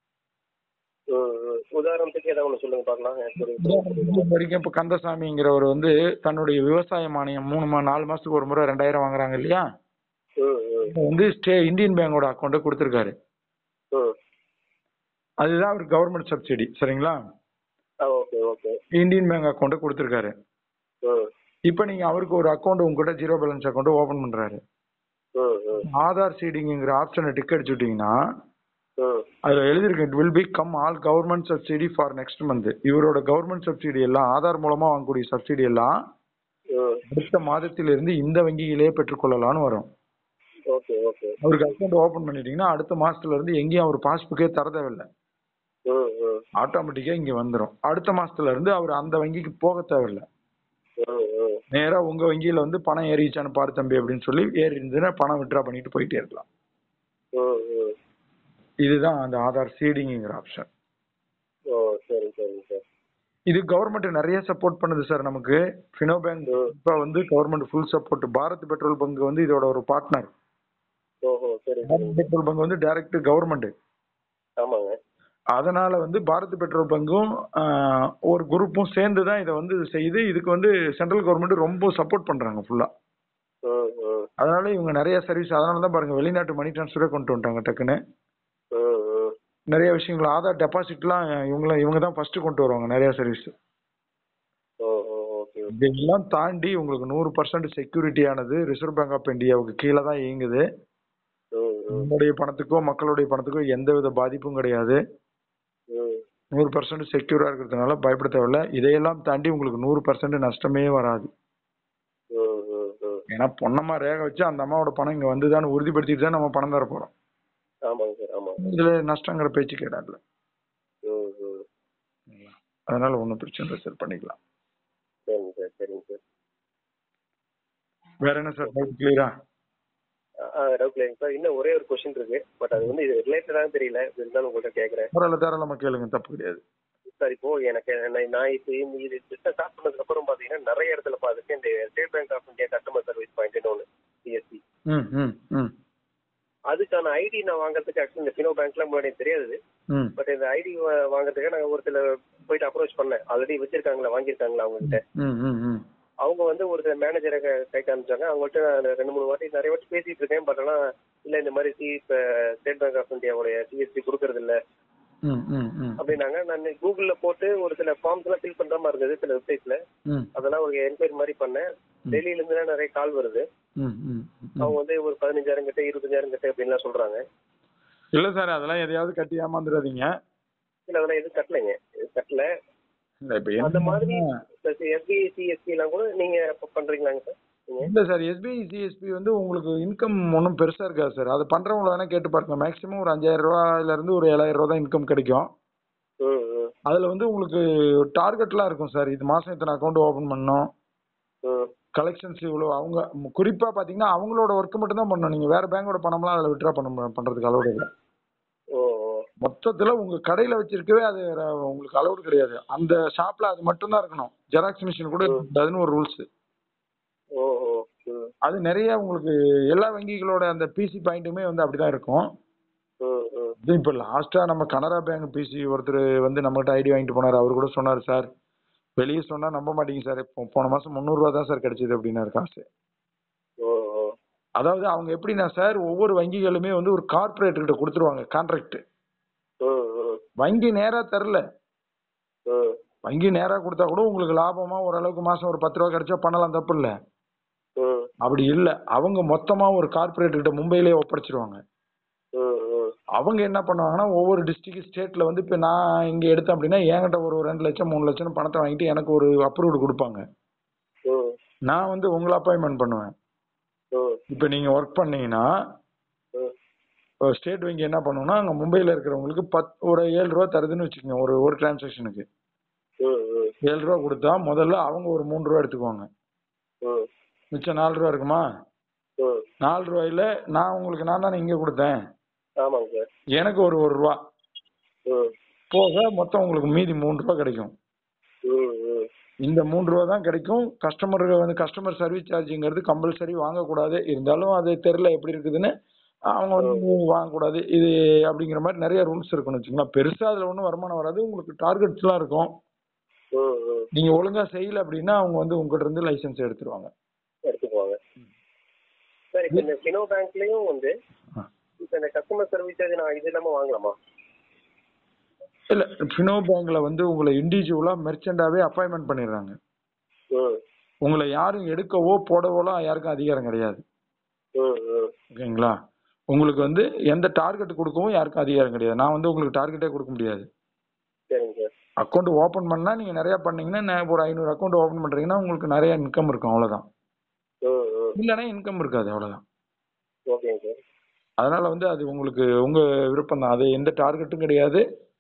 ம் ம் உதாரணத்துக்கு ஏதாவது ஒன்று சொல்லுங்க பார்க்கலாம் எனக்கு புரியுது. இது வரைக்கும் இப்ப கந்தசாமிங்கிறவர் வந்து தன்னுடைய விவசாய மானியம் மூணு மா நாலு மாசத்துக்கு ஒரு முறை ரெண்டாயிரம் வாங்குறாங்க இல்லையா ம் ம் இப்ப வந்து ஸ்டே இந்தியன் பேங்கோட அக்கௌண்ட்டை கொடுத்துருக்காரு ம் அதுதான் அவர் கவர்மெண்ட் சப்சிடி சரிங்களா ஆ ஓகே ஓகே இந்தியன் பேங்க் அக்கௌண்ட்டை கொடுத்துருக்காரு ம் இப்போ நீங்க அவருக்கு ஒரு அக்கௌண்ட் உங்ககிட்ட ஜீரோ பேலன்ஸ் அக்கௌண்ட் ஓபன் பண்றாரு ம் ம் ஆதார் சீடிங்கிற ஆப்ஷனை டிக் அடிச்சு விட்டீங்கன்னா ம் அதுல எழுதிருக்கு it will be come all government subsidy for next month இவரோட கவர்மெண்ட் சப்சிடி எல்லாம் ஆதார் மூலமா வாங்கக்கூடிய சப்சிடி எல்லாம் ம் அடுத்த மாதத்திலிருந்து இந்த வங்கியிலே பெற்றுக்கொள்ளலாம்னு வரும் ஓகே ஓகே அவருக்கு அக்கௌண்ட் ஓபன் பண்ணிட்டீங்கன்னா அடுத்த மாசத்துல இருந்து எங்கேயும் அவர் பாஸ்புக்கே தர தேவையில்லை ம் ம் ஆட்டோமேட்டிக்கா இங்க வந்துடும் அடுத்த மாசத்துல இருந்து அவர் அந்த வங்கிக்கு போக தேவையில்லை ம் ம் நேரா உங்க வங்கியில வந்து பணம் ஏறிச்சான்னு பாரு தம்பி அப்படின்னு சொல்லி ஏறி இருந்துன்னா பணம் விட்ரா பண்ணிட்டு போயிட்டே இருக்கலாம் ம் ம் இதுதான் அந்த ஆதார் சீடிங்கிற ஆப்ஷன் ஓ சரி சரிங்க சார் இது கவர்மெண்ட் நிறைய சப்போர்ட் பண்ணுது சார் நமக்கு ஃபினோ பேங்க் ம். இப்ப வந்து government full support Bharat petrol bunk வந்து இதோட ஒரு பார்ட்னர் ஓஹோ சரி பாரத் சரிங்க பெட்ரோல் பங்க் வந்து டைரக்ட் கவர்மெண்ட் ஆமாங்க அதனால வந்து பாரத் பெட்ரோல் பங்கும் ஆஹ், ஒரு குரூப்பும் சேர்ந்து தான் இதை வந்து செய்து இதுக்கு வந்து சென்ட்ரல் கவர்மெண்ட் ரொம்ப சப்போர்ட் பண்றாங்க ஃபுல்லா ம் ம் அதனால இவங்க நிறைய சர்வீஸ் அதனால தான் பாருங்க வெளிநாட்டு மணி டிரான்ஸ்ஃபரே கொண்டு வந்துட்டாங்க டக்குன்னு ம் ம் நிறைய விஷயங்கள் ஆதார் டெபாசிட்லாம் இவங்கள இவங்க தான் ஃபர்ஸ்ட் கொண்டு வருவாங்க நிறைய சர்வீஸ் ஓ ஓ ஓகே இதெல்லாம் தாண்டி உங்களுக்கு நூறு பர்சன்ட் செக்யூரிட்டியானது ரிசர்வ் பேங்க் ஆஃப் இந்தியாவுக்கு கீழே தான் இயங்குது ம் ம் நம்மளுடைய பணத்துக்கோ மக்களுடைய பணத்துக்கோ எந்தவித பாதிப்பும் கிடையாது ம் நூறு பர்சன்ட் செக்யூரா இருக்கிறதுனால பயப்பட தேவையில்ல இதையெல்லாம் தாண்டி உங்களுக்கு நூறு பர்சன்ட் நஷ்டமே வராது ம் ம் ம் ஏன்னா பொண்ணம்மா ரேகை வச்சு அந்த அம்மாவோட பணம் இங்க வந்துதான்னு உறுதிப்படுத்திட்டு தான் நம்ம பணம் தர போறோம் ஆமாங்க சார் ஆமாங்க இதுல நஷ்டங்கிற பேச்சு கேடாதுல ம் ம் அதனால ஒன்றும் பிரச்சனை இல்லை சார் பண்ணிக்கலாம் சரிங்க சார் சரிங்க சார் வேற என்ன சார் கிளியரா ஆ ரவுக்லேங்க சார் இன்னும் ஒரே ஒரு கொஸ்டின் இருக்கு பட் அது வந்து இது ரிலேட்டடாக தெரியல இருந்தாலும் உங்கள்கிட்ட கேட்குறேன் பரவாயில்ல தாராளமா கேளுங்க தப்பு கிடையாது சார் இப்போ எனக்கு நான் நான் இப்போ இந்த இது பிஸ்னஸ் ஸ்டார்ட் பண்ணதுக்கு அப்புறம் பார்த்தீங்கன்னா நிறைய இடத்துல பார்த்துருக்கேன் இந்த State bank of India customer service பாயிண்ட்னு ஒன்று சிஎஸ்சி ம் ம் ம் அதுக்கான ஐடி நான் வாங்குறதுக்கு ஆக்சுவலி இந்த ஃபினோ பேங்க்லாம் முன்னாடி எனக்கு தெரியாது ம் பட் இந்த ஐடி வாங்குறதுக்கு நான் ஒரு சில போயிட்டு அப்ரோச் பண்ணேன் ஆல்ரெடி வச்சிருக்காங்களா வாங்கியிருக்காங்களா அவங்ககிட்ட ம் ம் ம் அவங்க வந்து ஒரு சில மேனேஜரை கை காமிச்சாங்க அவங்கள்ட்ட நான் ரெண்டு மூணு வாட்டி நிறைய வாட்டி பேசிட்டு இருக்கேன் பட் ஆனால் இல்லை இந்த மாதிரி சி இப்போ ஸ்டேட் பேங்க் ஆஃப் இந்தியாவுடைய சிஎஸ்சி கொடுக்கறது இல்ல ம் ம் ம் அப்படின்னாங்க நான் கூகுள்ல போட்டு ஒரு சில ஃபார்ம்ஸ் எல்லாம் ஃபில் பண்ற மாதிரி இருந்தது சில வெப்சைட்ல ம் அதெல்லாம் ஒரு என்கொயரி மாதிரி பண்ணேன் டெல்லியில இருந்து நிறைய கால் வருது ம் ம் அவங்க வந்து ஒரு பதினஞ்சாயிரம் கிட்ட இருபத்தஞ்சாயிரம் கிட்ட அப்படின்லாம் சொல்றாங்க இல்ல சார் அதெல்லாம் எதையாவது கட்டி ஏமாந்துடாதீங்க இல்ல அதெல்லாம் எதுவும் கட்டலைங்க இது கட்டல இல்ல இப்ப அந்த மாதிரி என்ன எஸ்பி சிஎஸ்பி எல்லாம் கூட நீங்க இப்ப பண்றீங்களாங்க சார் நீங்க இல்ல சார் எஸ்பிஐ சிஎஸ்பி வந்து உங்களுக்கு இன்கம் ஒன்றும் பெருசா இருக்காது சார் அது பண்றவங்கள வேணா கேட்டு பாருங்க மேக்ஸிமம் ஒரு அஞ்சாயிரம் ரூபாயில இருந்து ஒரு ஏழாயிரம் ரூபா தான் இன்கம் கிடைக்கும் ம் ம் அதுல வந்து உங்களுக்கு டார்கெட்லாம் இருக்கும் சார் இது மாசம் இத்தனை அக்கௌண்ட் ஓபன் பண்ணணும் ம் கலெக்ஷன்ஸ் இவ்வளோ அவங்க ம், குறிப்பா பாத்தீங்கன்னா அவங்களோட ஒர்க் மட்டும் தான் பண்ணணும் நீங்க வேற பேங்கோட பணம்லாம் அதுல விட்ரா பண்ண பண்றதுக்கு அலோடு இல்லை ஓ ஓ மொத்தத்துல உங்க கடையில வச்சிருக்கவே அது ர- உங்களுக்கு அலோடு கிடையாது அந்த ஷாப்ல அது மட்டும் தான் இருக்கணும் ஜெராக்ஸ் மிஷின் கூட அதுன்னு ஒரு ரூல்ஸ் ஓ ஓ ம் அது நிறைய உங்களுக்கு எல்லா வங்கிகளோட அந்த பிசி பாயிண்ட்டுமே வந்து அப்படிதான் இருக்கும் ம் ம் இது இப்போ லாஸ்டா நம்ம கனரா பேங்க் பிசி ஒருத்தர் வந்து நம்மகிட்ட ஐடி வாங்கிட்டு போனார் அவர் கூட சொன்னார் சார் வெளியே சொன்னா நம்ப மாட்டீங்க சார் இப்போ போன மாசம் முந்நூறுரூவா தான் சார் கிடைச்சது அப்படின்னாரு காசு ஓ ஓ அதாவது அவங்க எப்படின்னா சார் ஒவ்வொரு வங்கிகளுமே வந்து ஒரு கார்பரேட் கிட்ட கொடுத்துருவாங்க கான்ட்ராக்ட் ம் ம் வங்கி நேரா தரல ம் வங்கி நேரா கொடுத்தா கூட உங்களுக்கு லாபமா ஓரளவுக்கு மாசம் ஒரு பத்து ரூபா கிடைச்சா பண்ணலாம் தப்பு இல்ல ம் அப்படி இல்ல அவங்க மொத்தமா ஒரு கார்பரேட் கிட்ட மும்பையிலேயே ஒப்படைச்சிருவாங்க ம் ம் அவங்க என்ன பண்ணுவாங்கன்னா ஒவ்வொரு டிஸ்ட்ரிக்ட் ஸ்டேட்ல வந்து இப்ப நான் இங்க எடுத்தேன் அப்படின்னா என்கிட்ட ஒரு ரெண்டு லட்சம் மூணு லட்சம் பணத்தை வாங்கிட்டு எனக்கு ஒரு அப்ரூவ்டு கொடுப்பாங்க ம் நான் வந்து உங்களை அப்பாயின்மெண்ட் பண்ணுவேன் ம் இப்ப நீங்க ஒர்க் பண்ணீங்கன்னா ம் ஸ்டேட் வங்கி என்ன பண்ணுவோம்னா அங்க மும்பைல இருக்கிறவங்களுக்கு பத் ஒரு ஏழு ரூபா தருதுன்னு வச்சுக்கோங்க ஒரு ஒரு டிரான்சாக்ஷனுக்கு ம் ம் ஏழு ரூபா கொடுத்தா முதல்ல அவங்க ஒரு மூணு ரூபா எடுத்துக்குவாங்க ம் மிச்சம் நாலு ரூபா இருக்குமா ம் நாலு ரூபாயில நான் உங்களுக்கு நான் தானே இங்க கொடுத்தேன் ஆமாங்க சார் எனக்கு ஒரு ஒரு ரூபா ம் போக மொத்தம் உங்களுக்கு மீதி மூணு ரூபா கிடைக்கும் ம் ம் இந்த மூணு ரூபா தான் கிடைக்கும் கஸ்டமருக்கு வந்து கஸ்டமர் சர்வீஸ் சார்ஜுங்கிறது கம்பல்சரி வாங்கக்கூடாது இருந்தாலும் அது தெரியல எப்படி இருக்குதுன்னு அவங்க வந்து வாங்கக்கூடாது இது அப்படிங்கிற மாதிரி நிறைய ரூல்ஸ் இருக்குன்னு வச்சுங்களேன் பெருசா அதுல ஒன்றும் வருமானம் வராது உங்களுக்கு டார்கெட்ஸ்லாம் இருக்கும் ம் ம் நீங்க ஒழுங்கா செய்யல அப்படின்னா அவங்க வந்து உங்ககிட்ட இருந்து லைசன்ஸ் எடுத்துருவாங்க எடுத்துக்குவாங்க சார் இப்போ இந்த ஃபினோ பேங்க்லயும் வந்து ஆ. இப்போ இந்த கஸ்டமர் சர்வீஸ் சார்ஜ் நான் இது இல்லாம வாங்கலாமா இல்ல ஃபினோ பேங்க்ல வந்து உங்களை இண்டிவிஜுவலா மெர்ச்சண்டாவே அப்பாயின்மெண்ட் பண்ணிடுறாங்க ம் உங்களை யாரும் எடுக்கவோ போடவோலாம் யாருக்கும் அதிகாரம் கிடையாது ம் ம் ஓகேங்களா உங்களுக்கு வந்து எந்த டார்கெட் கொடுக்கவும் யாருக்கும் அதிகாரம் கிடையாது நான் வந்து உங்களுக்கு டார்கெட்டே கொடுக்க முடியாது சரிங்க சார் அக்கௌண்ட் ஓபன் பண்ணா நீங்க நிறைய பண்ணீங்கன்னா நான் ஒரு ஐநூறு அக்கௌண்ட் ஓபன் பண்றீங்கன்னா உங்களுக்கு நிறைய இன்கம் இருக்கும் அவ்வளவுதான் ம் ம் இல்லைன்னா இன்கம் இருக்காது அவ்வளவுதான் ஓகேங்க சார் அதனால வந்து அது உங்களுக்கு உங்க விருப்பம் தான் அது எந்த டார்கெட்டும் கிடையாது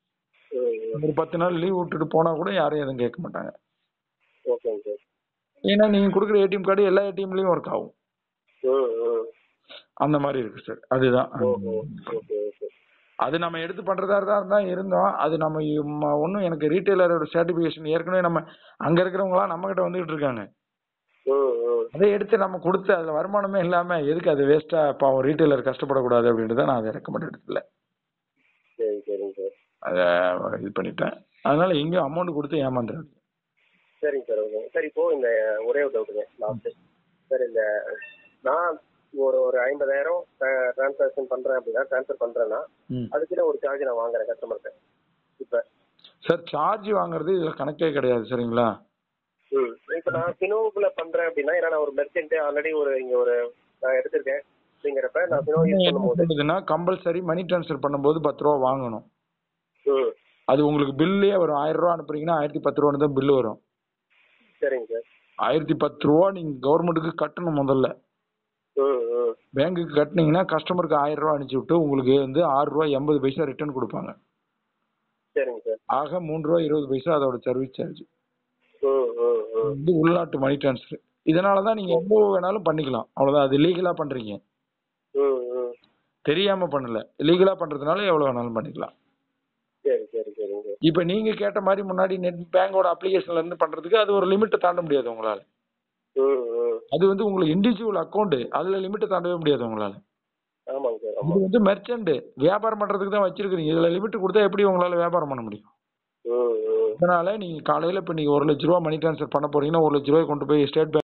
ம் ம் ஒரு பத்து நாள் லீவ் விட்டுட்டு போனா கூட யாரும் எதுவும் கேட்க மாட்டாங்க ஓகேங்க சார் ஏன்னா நீங்க கொடுக்குற ஏடிஎம் கார்டு எல்லா ஏடிஎம்லயும் ஒர்க் ஆகும் ம் ம் அந்த மாதிரி இருக்கு சார் அதுதான் ஓஹோ ஓகே ஓகே அது நம்ம எடுத்து பண்றதா இருந்தா தான் இருந்தோம் அது நம்ம ஒன்றும் எனக்கு ரீட்டைலரோட சர்டிபிகேஷன் ஏற்கனவே நம்ம அங்க இருக்கிறவங்களாம் நம்ம கிட்ட வந்துகிட்டு இருக்காங்க ம் ம் அதை எடுத்து நம்ம கொடுத்து அதுல வருமானமே இல்லாம எதுக்கு அது வேஸ்டா பாவம் ரீட்டைலர் கஷ்டப்படக்கூடாது அப்படின்ட்டு தான் நான் அதை ரெக்கமெண்ட் எடுத்துல சரி சரிங்க சார் அதை இது பண்ணிட்டேன் அதனால எங்கேயும் அமௌண்ட் கொடுத்து ஏமாந்துடாது சரிங்க சார் ஓகே சார் இப்போ இந்த ஒரே ஒரு டவுட்டுங்க லாஸ்ட் சார் இந்த நான் ஒரு ஒரு ஐம்பதாயிரம் டிரான்சாக்ஷன் பண்றேன் அப்படின்னா ட்ரான்ஸ்ஃபர் பண்றேன்னா ம் அதுக்கு ஒரு சார்ஜ் நான் வாங்குறேன் கஸ்டமர்கிட்ட இப்போ சார் சார்ஜ் வாங்குறது இதுல கணக்கே கிடையாது சரிங்களா ம் இப்போ நான் ஃபினோவுக்குள்ள பண்றேன் அப்படின்னா ஏன்னா நான் ஒரு மெர்ச்சென்ட் ஆல்ரெடி ஒரு இங்க ஒரு நான் எடுத்திருக்கேன் அப்படிங்கிறப்ப நான் ஃபினோ யூஸ் என்ன பண்ணும்போது சொல்லுதுன்னா கம்பல்சரி மணி ட்ரான்ஸ்ஃபர் பண்ணும்போது பத்து ரூபா வாங்கணும் ம் அது உங்களுக்கு பில்லே வரும் ஆயிரம் ரூபா அனுப்புறீங்கன்னா ஆயிரத்தி பத்து ரூபான்னு தான் பில்லு வரும் சரிங்க சார் ஆயிரத்தி பத்து ரூபா நீங்க கவர்மெண்ட்டுக்கு கட்டணும் முதல்ல ம் ம் பேங்க்குக்கு கட்டினீங்கன்னா கஸ்டமருக்கு ஆயிரம் ரூபா அனுப்பிச்சு விட்டு உங்களுக்கு வந்து ஆறு ரூபா எண்பது பைசா ரிட்டர்ன் கொடுப்பாங்க சரிங்க சார் ஆக மூணு ரூபா இருபது பைசா அதோட சர்வீஸ் சார்ஜ் ம் ம் ம் இது உள்நாட்டு மணி ட்ரான்ஸ்ஃபர் இதனால தான் நீங்க எவ்வளவு வேணாலும் பண்ணிக்கலாம் அவ்வளவுதான் அது லீகலா பண்றீங்க ம் ம் தெரியாம பண்ணல லீகலா பண்றதுனால எவ்வளவு வேணாலும் பண்ணிக்கலாம் சரி சரி சரிங்க சார் இப்ப நீங்க கேட்ட மாதிரி முன்னாடி நெட் பேங்கோட அப்ளிகேஷன்ல இருந்து பண்றதுக்கு அது ஒரு லிமிட்டை தாண்ட முடியாது உங்களால ம் ம் அது வந்து உங்களுக்கு இண்டிவிஜுவல் அக்கௌண்ட் அதுல லிமிட்டை தாண்டவே முடியாது உங்களால ஆமாங்க சார் இது ஆமாம் வந்து மெர்ச்சன்ட் வியாபாரம் பண்றதுக்கு தான் வச்சிருக்கீங்க இதுல லிமிட் கொடுத்தா எப்படி உங்களால வியாபாரம் பண்ண முடியும் ம் ம் அதனால நீங்க காலையில இப்ப நீங்க ஒரு லட்ச ரூபா மணி ட்ரான்ஸ்ஃபர் பண்ண போறீங்கன்னா ஒரு லட்ச ரூபாய் கொண்டு போய் ஸ்டேட் பேங்க்